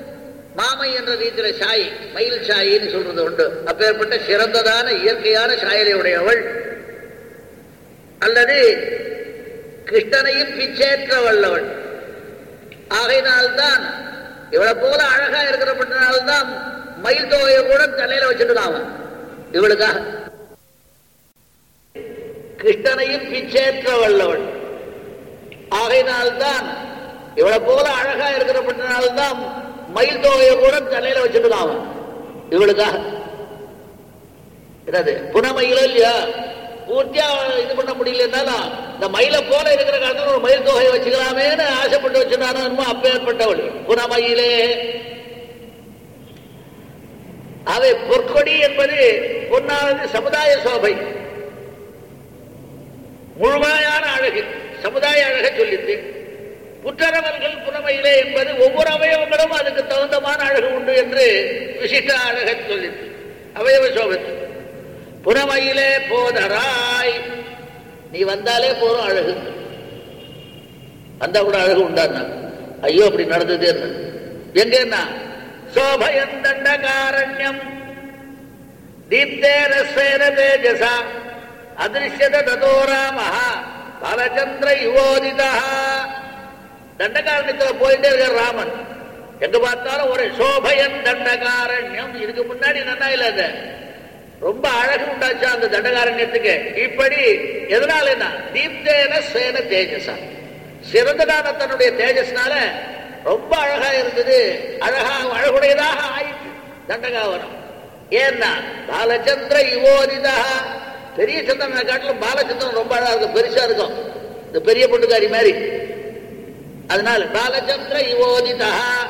மாமை என்ற ரீதியில சாய் மயில் சாயின்னு சொல்றது உண்டு அப்பேற்பட்ட சிறந்ததான இயற்கையான சாயலை உடையவள் அல்லது கிருஷ்ணனையும் பிச்சேற்ற வல்லவள் ஆகையினால்தான் இவளை போல அழகா இருக்கிறப்பட்டனால்தான் மயில் தொகையை கூட தலையில வச்சுட்டுதான் அவன் இவளுக்காக கிருஷ்ணனையும் பிச்சேற்ற வல்லவள் ஆகையினால்தான் இவளை போல அழகா இருக்கிறப்பட்டனால்தான் மயில் தொகையை கூட தலையில வச்சுட்டுதான் அவன் இவளுக்காக என்னது புனமயில இல்லையா பூர்த்தியா இது பண்ண முடியலன்னாலும் இந்த மயிலை போல இருக்கிற காலத்துல ஒரு மயில் தொகையை வச்சுக்கலாமேன்னு ஆசைப்பட்டு வச்சுட்டானோ என்னமோ அப்பேற்பட்டவள் புனமயிலே அவை பொற்கொடி என்பது பொன்னானது சமுதாய சோபை முழுமையான அழகு சமுதாய அழகை சொல்லித்து புற்றரவர்கள் புனமையிலே என்பது ஒவ்வொரு அவயவங்களும் அதுக்கு தகுந்தமான அழகு உண்டு என்று விசிஷ்ட அழகை சொல்லித்து அவயவ சோபத்து புனமையிலே போதராய் நீ வந்தாலே போதும் அழகு வந்தா கூட அழகு உண்டான்னா ஐயோ அப்படி நடந்தது என்ன எங்கன்னா சோபயம் தண்டகாரண்யம் தீப்தேன ஸ்வேன தேஜசா அதிருஷ்யத ததோ ராமஹ பாலச்சந்திர யுவோதிதா தண்டகாரண்யத்துல போயிட்டே இருக்க ராமன் எங்க பார்த்தாலும் ஒரு சோபயன் தண்டகாரண்யம் இதுக்கு முன்னாடி நல்லா இல்ல அது ரொம்ப அழகு உண்டாச்சா அந்த தண்டகாரண்யத்துக்கு இப்படி எதனால என்ன தீப்தேன சேன தேஜசா சிறந்ததான தன்னுடைய தேஜஸ்னால ரொம்ப அழகா இருந்தது அழகா அழகுடையதாக ஆயிற்று தண்டகாவனம் ஏன்னா பாலச்சந்திர யுவோதிதா பெரிய சந்திரனை காட்டிலும் பாலச்சந்திரன் ரொம்ப அழகா இருக்கும் பெருசா இருக்கும் இந்த பெரிய பொண்ணுக்காரி மாதிரி அதனால பாலச்சந்திர யுவோதிதா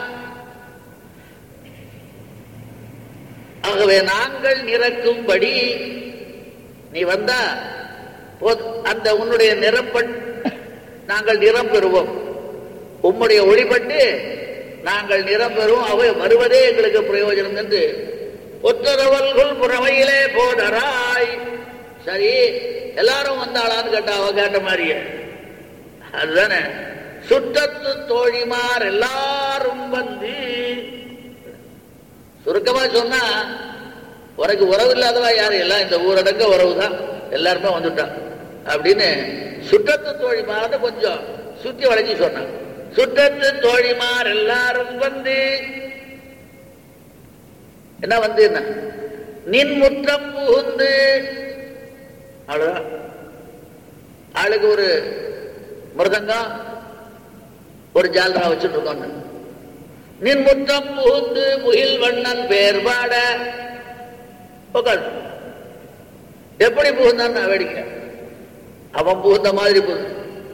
ஆகவே நாங்கள் நிறக்கும்படி நீ வந்தா போதும். அந்த உன்னுடைய நிறப்பட் நாங்கள் நிறம் பெறுவோம் உம்முடைய ஒளிபட்டு நாங்கள் நிறம் பெறுவோம் அவை வருவதே எங்களுக்கு பிரயோஜனம் என்று ஒற்றரவல்கள் புறமையிலே போதராய் சரி எல்லாரும் வந்தாளான்னு கேட்டா அவ கேட்ட மாதிரியே அதுதானே சுற்றத்து தோழிமார் எல்லாரும் வந்து சுருக்கமா சொன்னா உனக்கு உறவு இல்லாதவா யாரு எல்லாம் இந்த ஊரடங்க உறவு தான் எல்லாருமே வந்துட்டான் அப்படின்னு சுற்றத்து தோழிமார்னு கொஞ்சம் சுத்தி வளைஞ்சு சொன்னான் சுற்றத்து தோழிமார் எல்லாரும் வந்து என்ன வந்து என்ன நின் முற்றம் புகுந்து அவ்வளவுதான் ஆளுக்கு ஒரு மிருதங்கம் ஒரு ஜாலரா வச்சுட்டு இருக்கோம் நின் முற்றம் புகுந்து முகில் வண்ணன் பேர் பாட உட்காரு எப்படி புகுந்தான் வேடிக்கை அவன் புகுந்த மாதிரி புகுந்து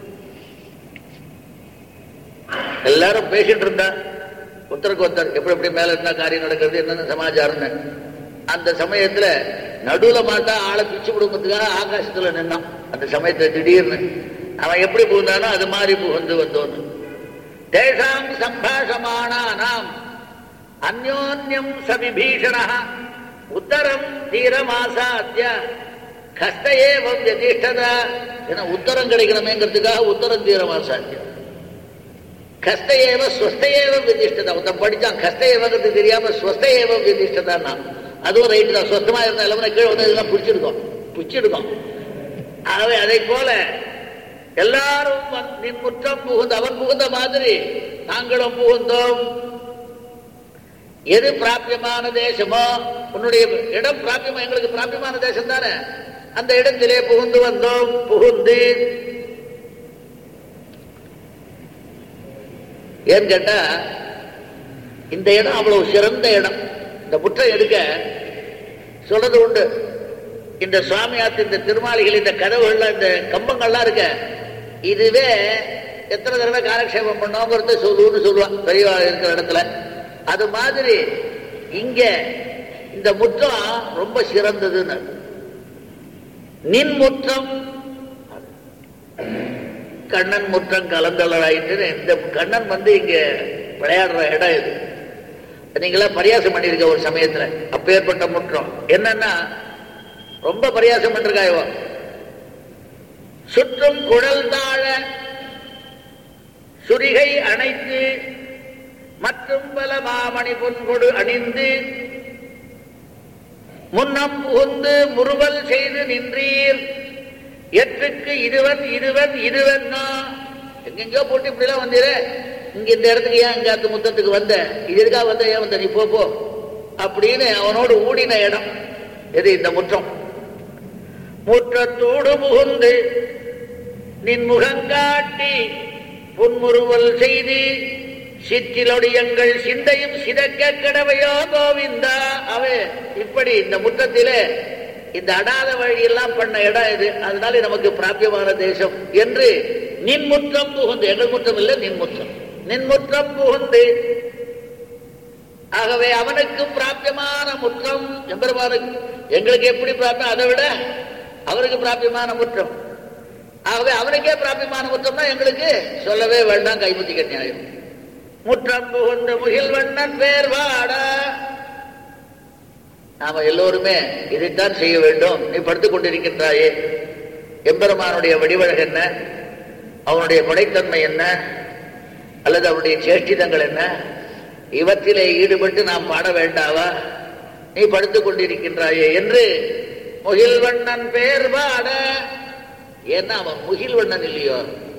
எல்லாரும் பேசிட்டு இருந்தா ஒருத்தருக்கு ஒருத்தர் எப்படி எப்படி மேல இருந்தா காரியம் நடக்கிறது என்னென்ன சமாச்சாரம்னு அந்த சமயத்துல நடுவுல மாட்டா ஆளை பிச்சு கொடுக்கறதுக்காக ஆகாசத்துல நின்னான் அந்த சமயத்துல திடீர்னு அவன் எப்படி புகுந்தானோ அது மாதிரி புகுந்து வந்தோன்னு தேசாம் சம்பாஷமானானாம் அந்யோன்யம் சவிபீஷண உத்தரம் தீரமாசாத்திய கஷ்ட ஏவம் யதிஷ்டதா ஏன்னா உத்தரம் கிடைக்கணுமேங்கிறதுக்காக உத்தரம் தீரமாசாத்தியம் கஷ்ட ஏவ ஸ்வஸ்த ஏவ விதிஷ்டதா ஒருத்தன் படிச்சான் கஷ்ட ஏவங்கிறது தெரியாம ஸ்வஸ்த ஏவ விதிஷ்டதான் அதுவும் ரைட்டு தான் சொத்தமா இருந்த எல்லாமே கீழே வந்து இதெல்லாம் பிடிச்சிருக்கோம் பிடிச்சிருக்கோம் ஆகவே அதை போல எல்லாரும் வந்து நின் முற்றம் புகுந்து அவன் புகுந்த மாதிரி நாங்களும் புகுந்தோம் எது பிராபியமான தேசமோ உன்னுடைய இடம் பிராபியமா எங்களுக்கு பிராபியமான தேசம் தானே அந்த இடத்திலே புகுந்து வந்தோம் புகுந்து ஏன்னு கேட்டா இந்த இடம் அவ்வளவு சிறந்த இடம் இந்த புற்றம் எடுக்க சொல்றது உண்டு இந்த சுவாமியாத்து இந்த திருமாளிகள் இந்த கதவுகள்லாம் இந்த கம்பங்கள்லாம் இருக்க இதுவே எத்தனை தடவை காலக்ஷேபம் பண்ணோங்கிறத சொல்லுன்னு சொல்லுவான் பெரியவா இருக்கிற இடத்துல அது மாதிரி இங்க இந்த முற்றம் ரொம்ப சிறந்ததுன்னு நின் முற்றம் கண்ணன் முற்றம் கலந்தலாயிட்டு இந்த கண்ணன் வந்து இங்க விளையாடுற இடம் இது நீங்களாம் பரியாசம் பண்ணிருக்க ஒரு சமயத்துல அப்பேற்பட்ட முற்றம் என்னன்னா ரொம்ப பரியாசம் பண்ணிருக்காயோ சுற்றும் குழல் தாழ சுரிகை அணைத்து மற்றும் பல மாமணி பொன்கொடு அணிந்து முன்னம் புகுந்து முறுவல் செய்து நின்றீர் எட்டுக்கு இருவன் இருவன் இருவன்னா எங்கெங்கயோ போட்டு இப்படிலாம் வந்தீரே இங்க இந்த இடத்துக்கு ஏன் இங்க அந்த முத்தத்துக்கு வந்த இது எதுக்காக வந்த ஏன் வந்த நீ போ போ அப்படின்னு அவனோடு ஊடின இடம் எது இந்த முற்றம் முற்றத்தோடு புகுந்து நின் முகங்காட்டி புன்முறுவல் செய்து சிற்றிலொடியங்கள் சிந்தையும் சிதக்க கடவையோ கோவிந்தா அவே இப்படி இந்த முற்றத்திலே இந்த அடாத வழியெல்லாம் பண்ண இடம் இது அதனால நமக்கு பிராபியமான தேசம் என்று நின் முற்றம் புகுந்து எங்கள் முற்றம் இல்லை நின் முற்றம் நின் முற்றம் புகுந்து ஆகவே அவனுக்கு பிராபியமான முற்றம் எம்பெருமானுக்கு எங்களுக்கு எப்படி பிராப்தியம் அதை விட அவருக்கு பிராபியமான முற்றம் ஆகவே அவனுக்கே பிராபியமான முற்றம்னா எங்களுக்கு சொல்லவே வேண்டாம் கைமுத்தி கன்னியாயம் முற்றம் புகுந்த முகில் வண்ணன் பேர் வாட நாம எல்லோருமே இதைத்தான் செய்ய வேண்டும் நீ படுத்துக் கொண்டிருக்கின்றாயே எம்பெருமானுடைய வடிவழகு என்ன அவனுடைய கொடைத்தன்மை என்ன அல்லது அவனுடைய சேஷ்டிதங்கள் என்ன இவற்றிலே ஈடுபட்டு நாம் பாட வேண்டாவா நீ படுத்துக் கொண்டிருக்கின்றாயே என்று முகில்வண்ணன் பேர் பாட ஏன்னா அவன் முகில்வண்ணன் இல்லையோ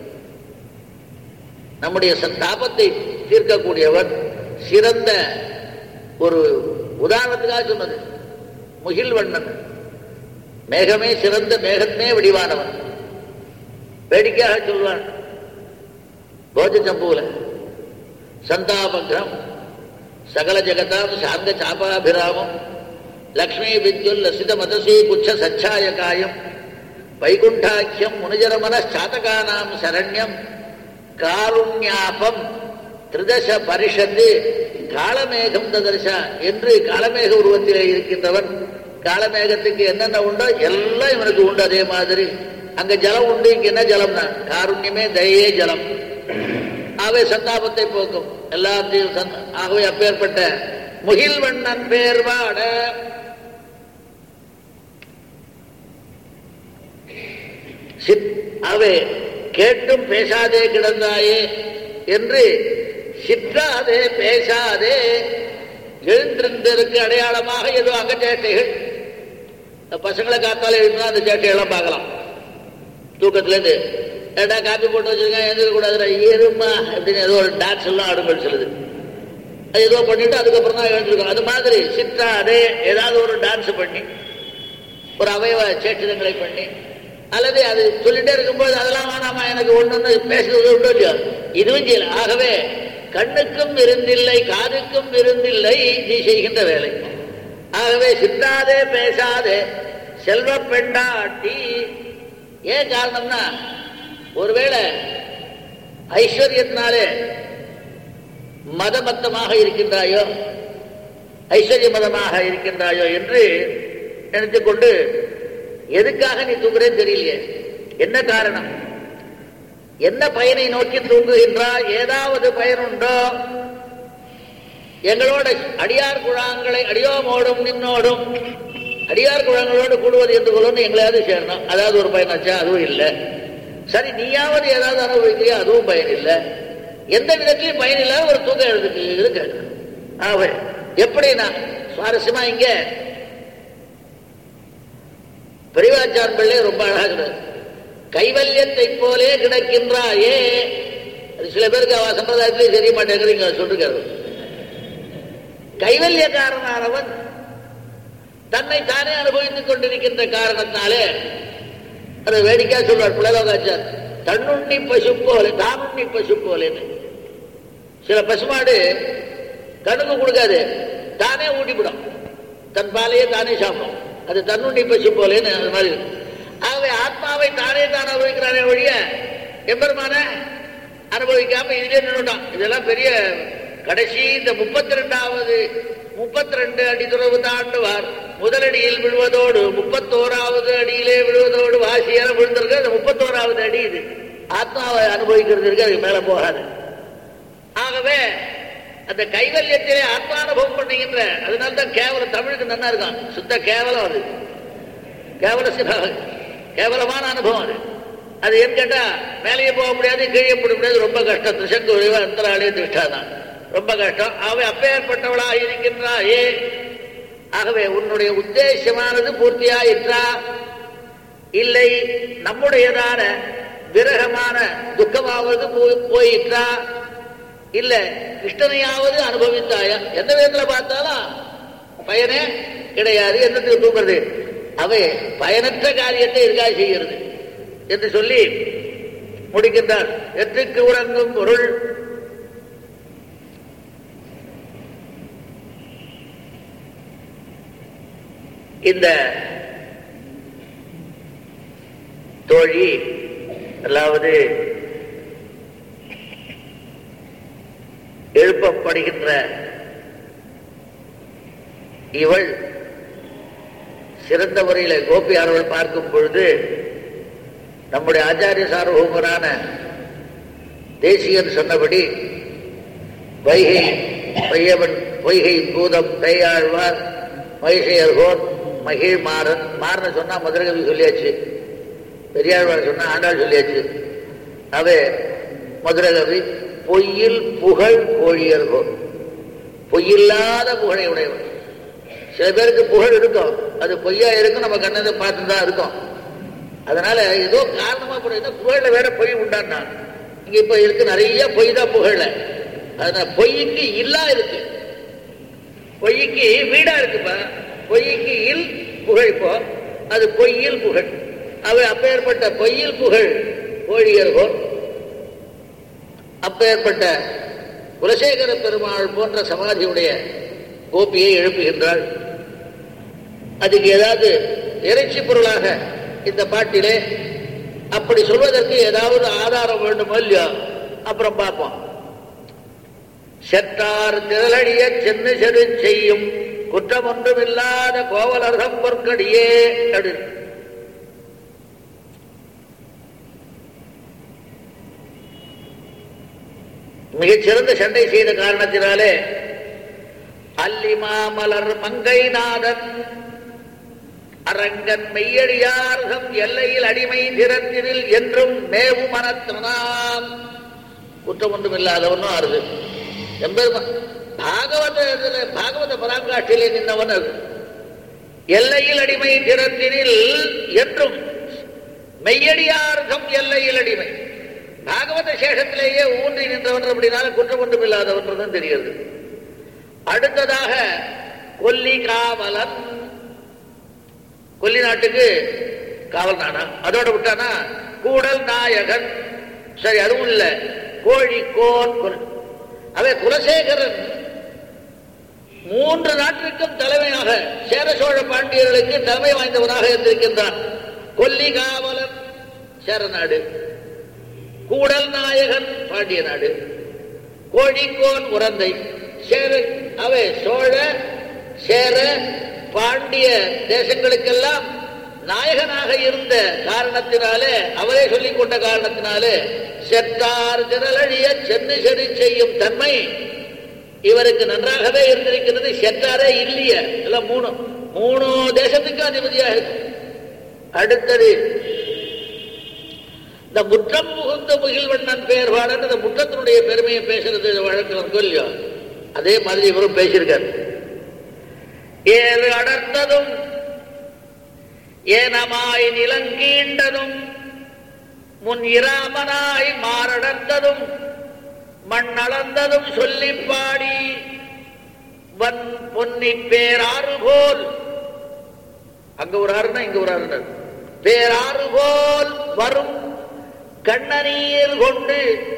நம்முடைய தாபத்தை தீர்க்கக்கூடியவன் சிறந்த ஒரு உதாரணத்துக்காக சொன்னது முகில்வண்ணன் மேகமே சிறந்த மேகமே வடிவானவன் வேடிக்கையாக சொல்வான் போஜ சம்புல சந்தாபக்ரம் சகல ஜெகதாம் சாந்த சாபாபிராமம் லக்ஷ்மி வித்யுல் லசித மதசீ குச்ச சச்சாயகாயம் வைகுண்டாக்கியம் முனிஜரமன சாதகானாம் சரண்யம் காருண்யாபம் திருதச பரிஷத்து காலமேகம் ததர்ஷா என்று காலமேக உருவத்திலே இருக்கின்றவன் காலமேகத்துக்கு என்னென்ன உண்டோ எல்லாம் இவனுக்கு உண்டு அதே மாதிரி அங்க ஜலம் உண்டு இங்க என்ன ஜலம்னா காருண்யமே தயே ஜலம் ஆகவே சந்தாபத்தை போக்கும் எல்லாத்தையும் சந்த- ஆகவே அப்பேற்பட்ட முகில்வண்ணன் பேர்வாட சித் அவே கேட்டும் பேசாதே கிடந்தாயே என்று சிற்றாதே பேசாதே எழுந்திருந்ததற்கு அடையாளமாக ஏதோ அங்க சேட்டைகள் இந்த பசங்களை காத்தால எழுந்தா அந்த சேட்டையெல்லாம் பார்க்கலாம் தூக்கத்துல இருந்து ஏடா காப்பி போட்டு வச்சிருக்கேன் எழுந்திருக்க கூடாதுடா ஏறுமா அப்படின்னு ஏதோ ஒரு டான்ஸ் எல்லாம் ஆடுங்கள் சொல்லுது அது ஏதோ பண்ணிட்டு அதுக்கப்புறம் தான் எழுந்திருக்கும் அது மாதிரி சிற்றாதே ஏதாவது ஒரு டான்ஸ் பண்ணி ஒரு அவயவ சேட்டிதங்களை பண்ணி அல்லது அது சொல்லிட்டே இருக்கும்போது அதெல்லாம் வேணாமா எனக்கு ஒண்ணு பேசுறது உண்டோ இல்லையோ இதுவும் செய்யல ஆகவே கண்ணுக்கும் இருந்தில்லை காதுக்கும் இருந்தில்லை நீ செய்கின்ற வேலை ஆகவே சித்தாதே பேசாதே செல்வ பெண்டாட்டி ஏன் காரணம்னா ஒருவேளை ஐஸ்வர்யத்தினாலே மதமத்தமாக இருக்கின்றாயோ ஐஸ்வர்ய மதமாக இருக்கின்றாயோ என்று நினைத்துக் கொண்டு எதுக்காக நீ தூங்குறேன்னு தெரியலையே என்ன காரணம் என்ன பயனை நோக்கி தூங்குகின்றாய் ஏதாவது பயனுண்டோ எங்களோட அடியார் குழாங்களை அடியோமோடும் நின்னோடும் அடியார் குழாங்களோடு கூடுவது என்று கொள்ளும் எங்களையாவது சேரணும் அதாவது ஒரு பயனாச்சா அதுவும் இல்லை சரி நீயாவது ஏதாவது அனுபவிக்கிறியா அதுவும் பயன் இல்லை எந்த விதத்திலையும் பயன் இல்லாத ஒரு தூக்கம் எழுதுக்கு கேட்கணும் ஆகவே எப்படின்னா சுவாரஸ்யமா இங்க பெரியவாச்சான் பிள்ளை ரொம்ப அழகாக கைவல்யத்தை போலே கிடக்கின்றாயே அது சில பேருக்கு அவ சம்பிரதாயத்திலே தெரிய மாட்டேங்கிறீங்க சொல்லிருக்காரு கைவல்யக்காரனானவன் தன்னை தானே அனுபவித்துக் கொண்டிருக்கின்ற காரணத்தாலே அது வேடிக்கையா சொல்றார் பிளலோகாச்சார் தன்னுண்ணி பசு போல தானுண்ணி பசு போலேன்னு சில பசுமாடு கண்ணுக்கு கொடுக்காது தானே ஊட்டிவிடும் தன் பாலையே தானே சாப்பிடும் அது தன்னுண்ணி பசு போலேன்னு அது மாதிரி இருக்கு. ஆகவே ஆத்மாவை தானே தான் அனுபவிக்கிறானே ஒழிய எம்பெருமான அனுபவிக்காம இதுலயே நின்றுட்டான் இதெல்லாம் பெரிய கடைசி இந்த முப்பத்தி ரெண்டாவது முப்பத்தி ரெண்டு அடி துறவு தாண்டுவார் முதலடியில் விழுவதோடு முப்பத்தோராவது அடியிலே விழுவதோடு வாசியான விழுந்திருக்கு அந்த முப்பத்தோராவது அடி இது ஆத்மாவை அனுபவிக்கிறது இருக்கு அதுக்கு மேல போகாது ஆகவே அந்த கைவல்யத்திலே ஆத்மானுபவம் பண்ணுகின்ற அதனால தான் கேவலம் தமிழுக்கு நன்னா இருக்கான் சுத்த கேவலம் அது கேவல சிவ- கேவலமான அனுபவம் அது அது ஏன்னு கேட்டா மேலேயே போக முடியாது கீழே போட முடியாது ரொம்ப கஷ்டம் திருசங்க ஒழிவா அந்தராளே திருஷ்டா தான் ரொம்ப கஷ்டம் ஆகவே அப்பேற்பட்டவளாக இருக்கின்றாயே ஆகவே உன்னுடைய உத்தேசமானது பூர்த்தியாயிற்றா இல்லை நம்முடையதான விரகமான துக்கமாவது போ- போயிற்றா இல்ல கிருஷ்ணனையாவது அனுபவித்தாயா எந்த விதத்துல பார்த்தாலும் பயனே கிடையாது என்னத்துக்கு தூங்குறது அவை பயனற்ற காரியத்தை இருக்கா செய்கிறது என்று சொல்லி முடிக்கின்றார் எற்றுக்கு உறங்கும் பொருள் இந்த தோழி அதாவது எழுப்பப்படுகின்ற இவள் சிறந்த முறையில் கோபியாரவள் பார்க்கும் பொழுது நம்முடைய ஆச்சாரிய சார்வகரான தேசியன் சொன்னபடி வைகை பையவன் பொய்கை பூதம் கையாழ்வார் மகிஷையர்கோன் மகிழ் மாறன் மாறன் சொன்னா மதுரகவி சொல்லியாச்சு பெரியாழ்வார் சொன்னா ஆண்டாள் சொல்லியாச்சு அவே மதுரகவி பொய்யில் புகழ் கோழியர்கோன் பொய்யில்லாத புகழை உடையவன் சில பேருக்கு புகழ் இருக்கும் அது பொய்யா இருக்கும் நம்ம கண்ணதை பார்த்து தான் இருக்கும் அதனால ஏதோ காரணமா போடுறது புகழ்ல வேற பொய் உண்டான்னா இங்க இப்ப இருக்கு நிறைய பொய் தான் புகழ்ல அதனால பொய்க்கு இல்லா இருக்கு பொய்க்கு வீடா இருக்குப்பா பொய்க்கு இல் புகழ் இப்போ அது பொய்யில் புகழ் அவை அப்பேற்பட்ட பொய்யில் புகழ் கோழியர்கோ அப்பேற்பட்ட குலசேகர பெருமாள் போன்ற சமாதியுடைய கோபியை எழுப்புகின்றாள் அதுக்கு ஏதாவது இறைச்சி பொருளாக இந்த பாட்டிலே அப்படி சொல்வதற்கு ஏதாவது ஆதாரம் வேண்டுமோ இல்லையோ அப்புறம் பார்ப்போம் செத்தார் திரளடிய சென்னு செரு செய்யும் குற்றம் ஒன்றுமில்லாத கோவலர்தம் பொற்கடியே அப்படின்னு மிகச்சிறந்த சண்டை செய்த காரணத்தினாலே அல்லிமாமலர் மங்கைநாதன் அரங்கன் மெய்யடியார்தம் எல்லையில் அடிமை திறத்தினில் என்றும் மேவு மனத்தனாம் குற்றம் ஒன்றும் இல்லாதவனும் ஆறுது எம்பெருமான் பாகவத இதுல பாகவத பராங்காட்சியிலே நின்றவன் அது எல்லையில் அடிமை திறத்தினில் என்றும் மெய்யடியார்தம் எல்லையில் அடிமை பாகவத சேஷத்திலேயே ஊன்றி நின்றவன் அப்படினால குற்றம் ஒன்றும் இல்லாதவன்றதும் தெரிகிறது அடுத்ததாக கொல்லி காவலன் கொல்லி நாட்டுக்கு காவல் நானா அதோட விட்டானா கூடல் நாயகன் சரி அதுவும் இல்ல கோழிக்கோன் கொல் அவன் குலசேகரன் மூன்று நாட்டிற்கும் தலைமையாக சேர சோழ பாண்டியர்களுக்கு தலைமை வாய்ந்தவனாக இருந்திருக்கின்றான் கொல்லி காவலன் சேர நாடு கூடல் நாயகன் பாண்டிய நாடு கோழிக்கோன் உரந்தை சேர அவை சோழ சேர பாண்டிய தேசங்களுக்கெல்லாம் நாயகனாக இருந்த காரணத்தினாலே அவரே சொல்லிக் கொண்ட காரணத்தினாலே செத்தார் திரளழிய சென்னு செறி செய்யும் தன்மை இவருக்கு நன்றாகவே இருந்திருக்கிறது செத்தாரே இல்லையே எல்லாம் மூணு மூணு தேசத்துக்கு அதிபதியாக இருக்கு அடுத்தது இந்த முற்றம் புகுந்த முகில்வண்ணன் பெயர் பாடன்னு இந்த முற்றத்தினுடைய பெருமையை பேசுறது வழக்கம் இல்லையோ அதே மாதிரி இவரும் பேசியிருக்கார் ஏறு அடர்ந்ததும் ஏனமாய் நிலங்கீண்டதும் முன் இராமனாய் மாரடர்ந்ததும் மண்ணளந்ததும் சொல்லி பாடி வன் பொன்னி பேராறு போல் அங்க ஒரு ஆறுனா இங்க ஒரு ஆறுனா பேராறு போல் வரும் கண்ணநீர் கொண்டு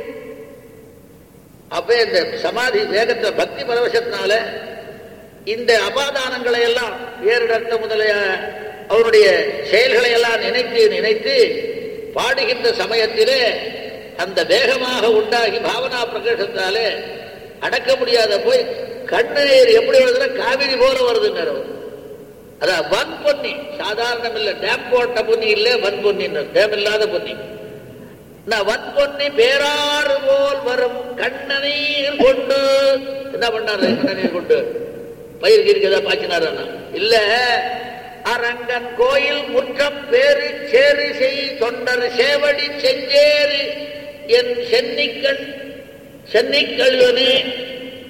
அப்ப இந்த சமாதி வேகத்தை பக்தி பரவசத்தினால இந்த அபாதானங்களை எல்லாம் வேறுடத்த முதலிய அவருடைய செயல்களை எல்லாம் நினைத்து நினைத்து பாடுகின்ற சமயத்திலே அந்த வேகமாக உண்டாகி பாவனா பிரகடனத்தாலே அடக்க முடியாத போய் கண்ணீர் எப்படி வருதுன்னா காவிரி போல வருதுங்கிற அதான் வன் பொன்னி சாதாரணம் இல்ல டேம் போட்ட பொன்னி இல்ல வன் பொன்னி டேம் இல்லாத பொன்னி நான் வன் பொன்னி பேராறு போல் வரும் கண்ணநீர் கொண்டு என்ன பண்ணாரு கண்ணநீர் கொண்டு பயிர் இருக்கிறதா பாய்ச்சினாரு இல்ல அரங்கன் கோயில் முற்றம் பேரு சேரு செய் தொண்டர் சேவடி செஞ்சேறு என் சென்னிக்கண் சென்னிக்கல்வனே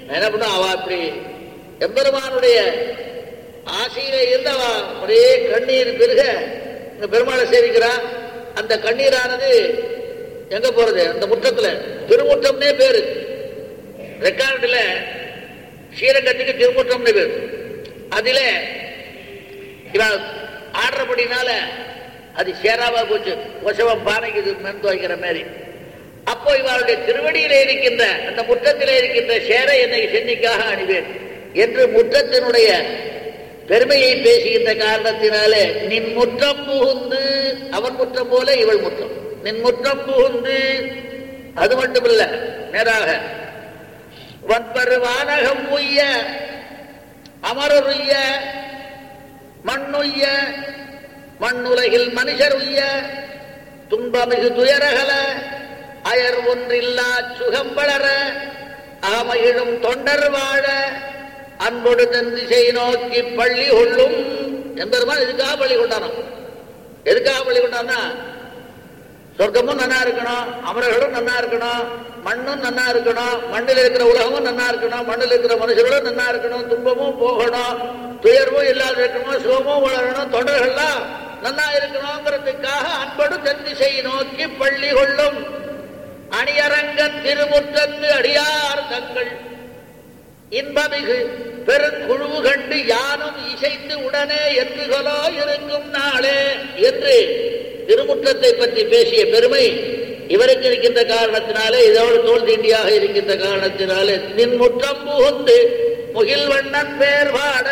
என்ன பண்ண அவ அப்படி எம்பெருமானுடைய ஆசையில இருந்தவா ஒரே கண்ணீர் பெருக இந்த பெருமாளை சேவிக்கிறான் அந்த கண்ணீரானது எங்க போறது அந்த முற்றத்துல திருமுற்றம்னே பேரு ரெக்கார்டுல ஸ்ரீரங்கத்துக்கு திருமுற்றம்னு பேரு அதுல இவன் ஆடுறபடினால அது சேராவா போச்சு கொசவம் பானைக்கு இது மென் துவைக்கிற மாதிரி அப்போ இவருடைய திருவடியிலே இருக்கின்ற அந்த முற்றத்திலே இருக்கின்ற சேரை என்னை சென்னிக்காக அணிவேன் என்று முற்றத்தினுடைய பெருமையை பேசுகின்ற காரணத்தினாலே நின் முற்றம் புகுந்து அவன் முற்றம் போல இவள் முற்றம் நின் முற்றம் புகுந்து அது மட்டுமில்ல நேராக வன்பரு வானகம் உய்ய அமரருய்ய மண்ணுய்ய மண்ணுலகில் மனுஷர் உய்ய துன்பமிகு துயரகல அயர் ஒன்றில்லா சுகம் வளர ஆமையிடும் தொண்டர் வாழ அன்பொடு தன் திசை நோக்கி பள்ளி கொள்ளும் என்பதுமா எதுக்காக பள்ளி கொண்டானோம் எதுக்காக பள்ளி கொண்டான்னா சொர்க்கமும் நன்னா இருக்கணும் அமரர்களும் நன்னா இருக்கணும் மண்ணும் நன்னா இருக்கணும் மண்ணில் இருக்கிற உலகமும் நன்னா இருக்கணும் மண்ணில் இருக்கிற மனுஷர்களும் நன்னா இருக்கணும் துன்பமும் போகணும் துயர்வும் இல்லாத இருக்கணும் சுகமும் வளரணும் தொண்டர்கள்லாம் நன்னா இருக்கணுங்கிறதுக்காக அன்படு தென் திசை நோக்கி பள்ளி கொள்ளும் அணியரங்க திருமுற்றத்து அடியார் தங்கள் இன்பமிகு பெருங்குழு கண்டு யானும் இசைத்து உடனே என்றுகளோ இருக்கும் நாளே என்று திருமுற்றத்தை பற்றி பேசிய பெருமை இவருக்கு இருக்கின்ற காரணத்தினாலே இதோடு தோல் தீண்டியாக இருக்கின்ற காரணத்தினாலே நின் முற்றம் புகுந்து முகில் வண்ணன் பேர் பாட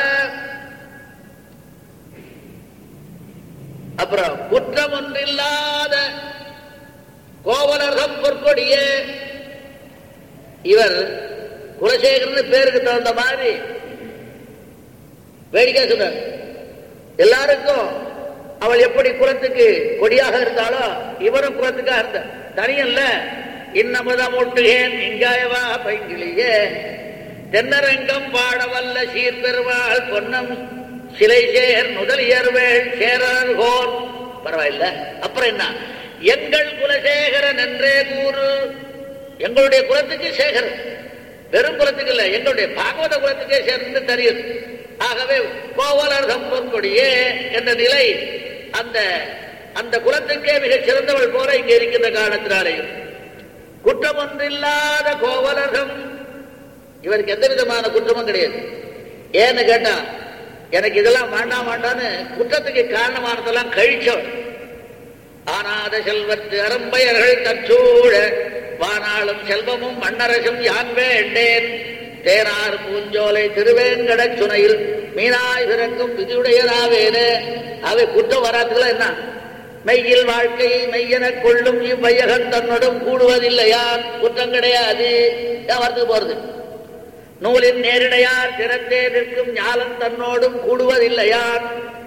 அப்புறம் குற்றம் ஒன்றில்லாத கோவலர்தம் பொற்கொடியே இவர் குலசேகரன் பேருக்கு தகுந்த மாதிரி வேடிக்கை சொன்னார் எல்லாருக்கும் அவள் எப்படி குலத்துக்கு கொடியாக இருந்தாலோ இவரும் குலத்துக்காக இருந்தார் தனியல்ல இன்னமுதம் ஒட்டுகேன் இங்காயவா பைங்கிலியே தென்னரங்கம் பாடவல்ல சீர்பெருவாள் பொன்னம் சிலை சேர் முதலியர்வேள் சேரர்கோர் பரவாயில்ல அப்புறம் என்ன எங்கள் குலசேகரன் என்றே கூறு எங்களுடைய குலத்துக்கு சேகரன் வெறும் குலத்துக்கு இல்ல எங்களுடைய பாகவத குலத்துக்கே சேர்ந்து தெரியும் ஆகவே கோவலர் சம்பொன்கொடியே என்ற நிலை அந்த அந்த குலத்துக்கே மிகச் சிறந்தவள் போல இங்கே இருக்கின்ற காரணத்தினாலேயும் குற்றம் ஒன்றில்லாத கோவலர்கம் இவருக்கு எந்த விதமான குற்றமும் கிடையாது ஏன்னு கேட்டா எனக்கு இதெல்லாம் வேண்டாம் வேண்டான்னு குற்றத்துக்கு காரணமானதெல்லாம் கழிச்சவன் ஆனாத செல்வத்து அறம்பயர்கள் தற்சூழ வானாளும் செல்வமும் மன்னரசும் யான் வேண்டேன் தேனார் பூஞ்சோலை திருவேங்கடச் சுனையில் மீனாய் பிறக்கும் விதியுடையதாவேனே அவை குற்றம் வராதுல என்ன மெய்யில் வாழ்க்கையை மெய்யெனக் கொள்ளும் இவ்வையகன் தன்னுடன் கூடுவதில்லையான் குற்றம் கிடையாது ஏன் வரத்துக்கு போறது நூலின் நேரிடையார் திறந்தே நிற்கும் ஞாலம் தன்னோடும் கூடுவதில்லையான்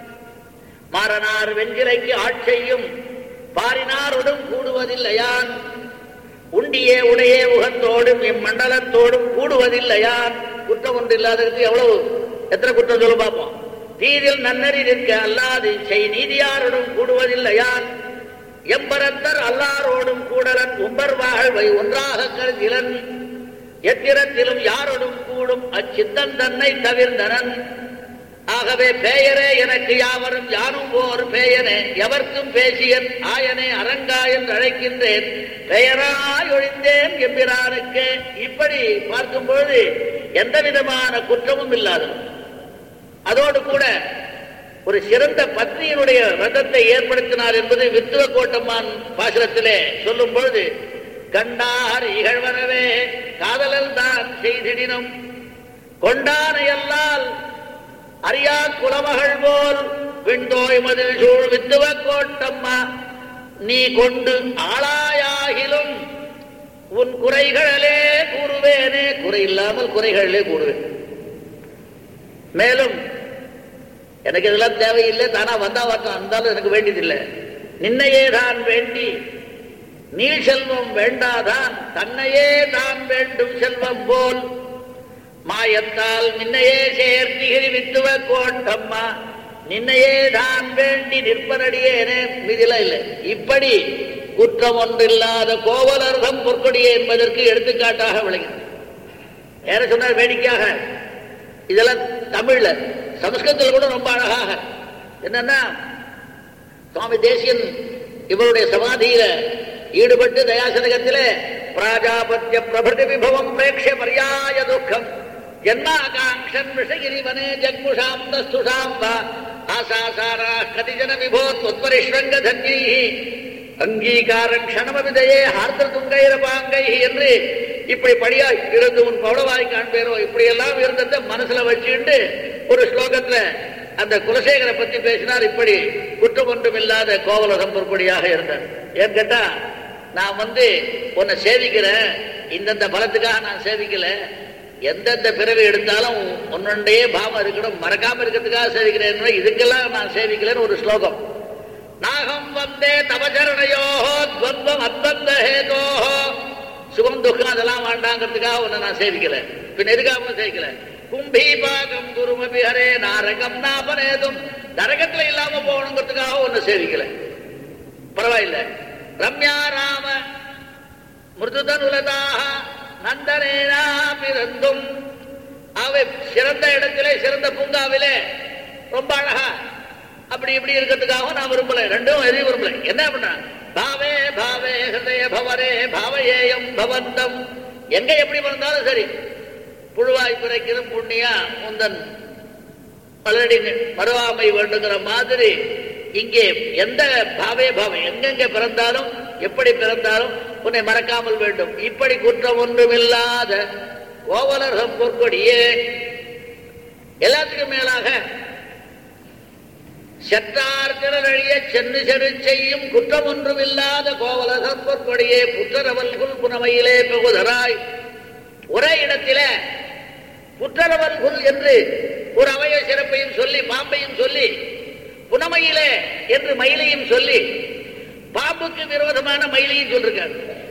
மாறனார் வெஞ்சிலைக்கு ஆட்செய்யும் பாரினாருடன் கூடுவதில்லையான் உண்டியே உடையே உகத்தோடும் இம்மண்டலத்தோடும் கூடுவதில்லையான் குற்றம் ஒன்று இல்லாததுக்கு எவ்வளவு எத்தனை குற்றம் சொல்ல பார்ப்போம் தீதில் நன்னறி நிற்க அல்லாது செய் நீதியாருடன் கூடுவதில்லையான் எம்பரத்தர் அல்லாரோடும் கூடலன் உம்பர் வாழ்வை ஒன்றாக கருதிலன் எத்திரத்திலும் யாரோடும் கூடும் அச்சித்தன் தன்னை தவிர்ந்தனன் ஆகவே பெயரே எனக்கு யாவரும் யானும் ஓர் பெயனே எவர்க்கும் பேசியன் ஆயனே அரங்கா என்று அழைக்கின்றேன் பெயராய் ஒழிந்தேன் எம்பிரானுக்கு இப்படி பார்க்கும்பொழுது எந்த விதமான குற்றமும் இல்லாதது அதோடு கூட ஒரு சிறந்த பத்னியினுடைய ரதத்தை ஏற்படுத்தினார் என்பது வித்துவ கோட்டம்மான் பாசுரத்திலே சொல்லும் பொழுது கண்டார் இகழ்வனவே காதலல் தான் செய்திடினும் கொண்டானையல்லால் அறியா குலமகள் போல் விண்தோய் மதில் சூழ் வித்துவ கோட்டம்மா நீ கொண்டு ஆளாயாகிலும் உன் குறைகளே கூறுவேனே குறை இல்லாமல் குறைகளிலே கூறுவேன் மேலும் எனக்கு இதெல்லாம் தேவையில்லை தானா வந்தா வரட்டும் இருந்தாலும் எனக்கு வேண்டியதில்லை நின்னையே தான் வேண்டி நீ செல்வம் வேண்டாதான் தன்னையே தான் வேண்டும் செல்வம் போல் மாயத்தால் நின்னையே சேர்த்திகிரி வித்துவ கோட்டம்மா நின்னையே தான் வேண்டி நிற்பனடியேனே மிதில இல்லை இப்படி குற்றம் ஒன்றில்லாத கோவலர்தம் பொற்கொடியே என்பதற்கு எடுத்துக்காட்டாக விளங்கின யார சொன்னார் வேடிக்கையாக இதெல்லாம் தமிழ்ல சமஸ்கிருதத்தில் கூட ரொம்ப அழகாக என்னன்னா சுவாமி தேசியன் இவருடைய சமாதியில ஈடுபட்டு தயாசதகத்திலே பிராஜாபத்திய பிரபதி விபவம் பிரேக்ஷ பர்யாய துக்கம் ஜன்மாகாங்க்ஷன் விஷகிரி வனே ஜக்முஷாம் தஸ்துஷாம் வா ஆசாசாரா கதிஜன விபோ தொத்வரிஷ்வங்க தன்யைஹி அங்கீகாரம் க்ஷணமவிதையே ஹார்த்த துங்கைரபாங்கை என்று இப்படி படியா இருந்து உன் பவளவாய் காண்பேரோ இப்படி எல்லாம் இருந்தத மனசுல வச்சுட்டு ஒரு ஸ்லோகத்துல அந்த குலசேகரை பத்தி பேசினார் இப்படி குற்றம் ஒன்றும் இல்லாத கோவல சம்பற்படியாக இருந்தார் ஏன் கேட்டா நான் வந்து உன்னை சேவிக்கிறேன் இந்தந்த பலத்துக்காக நான் சேவிக்கல எந்தெந்த பிறவி எடுத்தாலும் உன்னுடைய பாவம் இருக்கணும் மறக்காம இருக்கிறதுக்காக சேவிக்கிறேன் இதுக்கெல்லாம் நான் சேவிக்கலன்னு ஒரு ஸ்லோகம் நாகம் வந்தே தவச்சரணையோ துவந்தம் அத்வந்த ஹேதோ சுகம் துக்கம் அதெல்லாம் வேண்டாங்கிறதுக்காக உன்னை நான் சேவிக்கல பின் எதுக்காக சேவிக்கல கும்பீபாகம் குருமபி ஹரே நாரகம் நாபனேதும் நரகத்துல இல்லாம போகணுங்கிறதுக்காக உன்னை சேவிக்கல பரவாயில்ல ரம்யா ராம மிருதுதனுலதாக நந்தனேனா பிறந்தும் அவை சிறந்த இடத்திலே சிறந்த பூங்காவிலே ரொம்ப அழகா அப்படி இப்படி இருக்கிறதுக்காக நான் விரும்பல ரெண்டும் எதையும் விரும்பல என்ன பண்ண பாவே பாவே ஹிருதய பவரே பாவயேயம் பவந்தம் எங்க எப்படி பிறந்தாலும் சரி புழுவாய் பிறக்கிறதும் புண்ணியா முந்தன் பலரடி மறுவாமை வேண்டுங்கிற மாதிரி இங்கே எந்த பாவே பாவம் எங்கெங்க பிறந்தாலும் எப்படி பிறந்தாலும் உன்னை மறக்காமல் வேண்டும் இப்படி குற்றம் ஒன்றுமில்லாத கோவலர் பொற்கொடியே எல்லாத்துக்கும் மேலாக செற்றார் திரளழிய சென்று செரு செய்யும் குற்றம் ஒன்றுமில்லாத கோவலர் பொற்கொடியே புற்றரவல்குல் புனமையிலே பகுதராய் ஒரே இடத்திலே புற்றரவல்குல் என்று ஒரு அவைய சிறப்பையும் சொல்லி பாம்பையும் சொல்லி புனமையிலே என்று மயிலையும் சொல்லி பாம்புக்கு விரோதமான மயிலையும் சொல்லிருக்காரு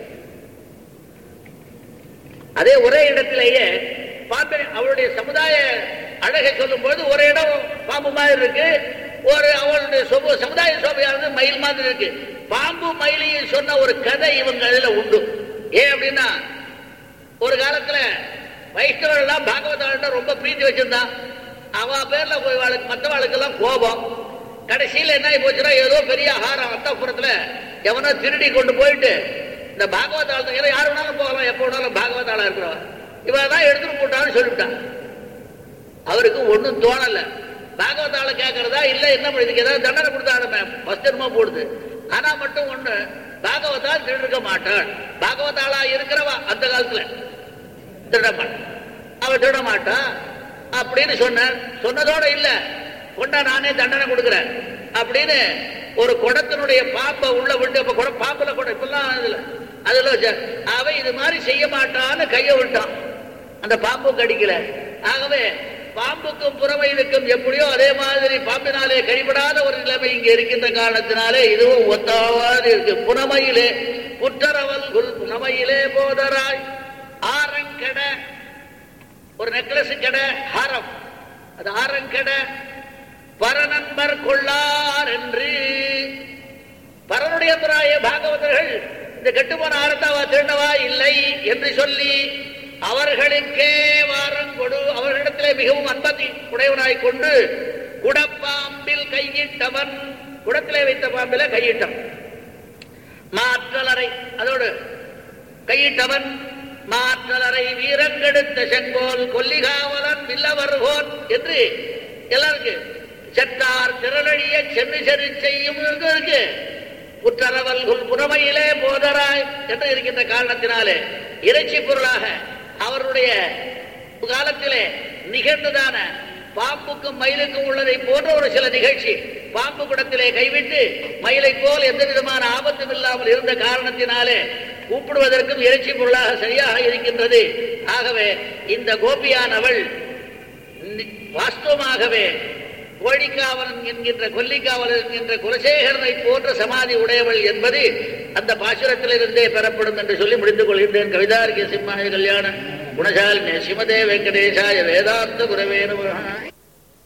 அதே ஒரே இடத்திலேயே பாம்பை அவளுடைய சமுதாய அழகை சொல்லும் பொழுது ஒரு இடம் பாம்பு மாதிரி இருக்கு ஒரு அவளுடைய சொப சமுதாய சோபையானது மயில் மாதிரி இருக்கு பாம்பு மயிலையும் சொன்ன ஒரு கதை இவங்க அதுல உண்டு ஏன் அப்படின்னா ஒரு காலத்துல வைஷ்ணவர்கள் எல்லாம் பாகவதாள்கிட்ட ரொம்ப பிரீத்தி வச்சிருந்தான் அவ பேர்ல போய் வாழ்க்கை மற்றவாளுக்கு எல்லாம் கோபம் கடைசியில் என்ன ஆகி போச்சுன்னா ஏதோ பெரிய ஆகாரம் அத்தப்புறத்துல எவனோ திருடி கொண்டு போயிட்டு இந்த பாகவதாள் தான் யார் வேணாலும் போகலாம் எப்போ வேணாலும் பாகவதாளா இருக்கிறவன் இவன் தான் எடுத்துட்டு போட்டான்னு சொல்லிவிட்டான் அவருக்கு ஒன்றும் தோணல பாகவதாள கேட்கறதா இல்ல என்ன பண்ண இதுக்கு ஏதாவது தண்டனை கொடுத்தாலுமே வஸ்திரமா போடுது ஆனா மட்டும் ஒண்ணு பாகவதால் திருடிருக்க மாட்டாள் பாகவதாளா இருக்கிறவா அந்த காலத்துல திருட மாட்டான் அவ திருட மாட்டான் அப்படின்னு சொன்னார் சொன்னதோட இல்ல கொண்டா நானே தண்டனை கொடுக்கிறேன் அப்படின்னு ஒரு குடத்தினுடைய பாம்பை உள்ள விட்டு அப்ப குடம் பாம்புல கூட இப்பெல்லாம் அதுல அதுல வச்ச- அவ இது மாதிரி செய்ய மாட்டான்னு கைய விட்டான் அந்த பாம்பு கடிக்கல ஆகவே பாம்புக்கும் புறமையிலுக்கும் எப்படியோ அதே மாதிரி பாம்பினாலே கழிபடாத ஒரு நிலைமை இங்க இருக்கின்ற காரணத்தினாலே இதுவும் ஒத்தாவாது இருக்கு புனமையிலே புற்றரவல் குல் புனமையிலே போதராய் ஆரங்கட ஒரு நெக்லஸ் கடை ஹாரம் அது ஆரங்கடை பரநண்பர் கொள்ளார் என்று பரனுடைய பிராய பாகவதர்கள் இந்த கெட்டுப்போன ஆரத்தாவா திருடவா இல்லை என்று சொல்லி அவர்களுக்கே வாரம் கொடு அவர்களிடத்திலே மிகவும் அன்பதி உடையவனாய் கொண்டு குடப்பாம்பில் கையிட்டவன் குடத்திலே வைத்த பாம்பில கையிட்டவன் மாற்றலரை அதோடு கையிட்டவன் மாற்றலரை வீரங்கெடுத்த செங்கோல் கொல்லிகாவலன் வில்லவர்கோன் என்று எல்லாருக்கு செத்தார் திரளழிய சென்று செரு செய்யும் இருக்கு புற்றரவல்குல் புறமையிலே போதராய் என்று இருக்கின்ற காரணத்தினாலே இறைச்சி பொருளாக அவருடைய காலத்திலே நிகழ்ந்ததான பாம்புக்கும் மயிலுக்கும் உள்ளதை போன்ற ஒரு சில நிகழ்ச்சி பாம்பு குடத்திலே கைவிட்டு மயிலை போல் எந்த விதமான ஆபத்தும் இல்லாமல் இருந்த காரணத்தினாலே கூப்பிடுவதற்கும் இறைச்சி பொருளாக சரியாக இருக்கின்றது ஆகவே இந்த கோபியானவள் நி- வாஸ்தவமாகவே கோழிக்காவலன் என்கின்ற கொல்லிக்காவலன் என்கின்ற குலசேகரனை போன்ற சமாதி உடையவள் என்பது அந்த பாசுரத்திலிருந்தே பெறப்படும் என்று சொல்லி முடித்துக் கொள்கின்றேன் கவிதார்கிய சிம்மாய கல்யாண குணசாலினே சிமதே வெங்கடேசாய வேதாந்த குரவே நமः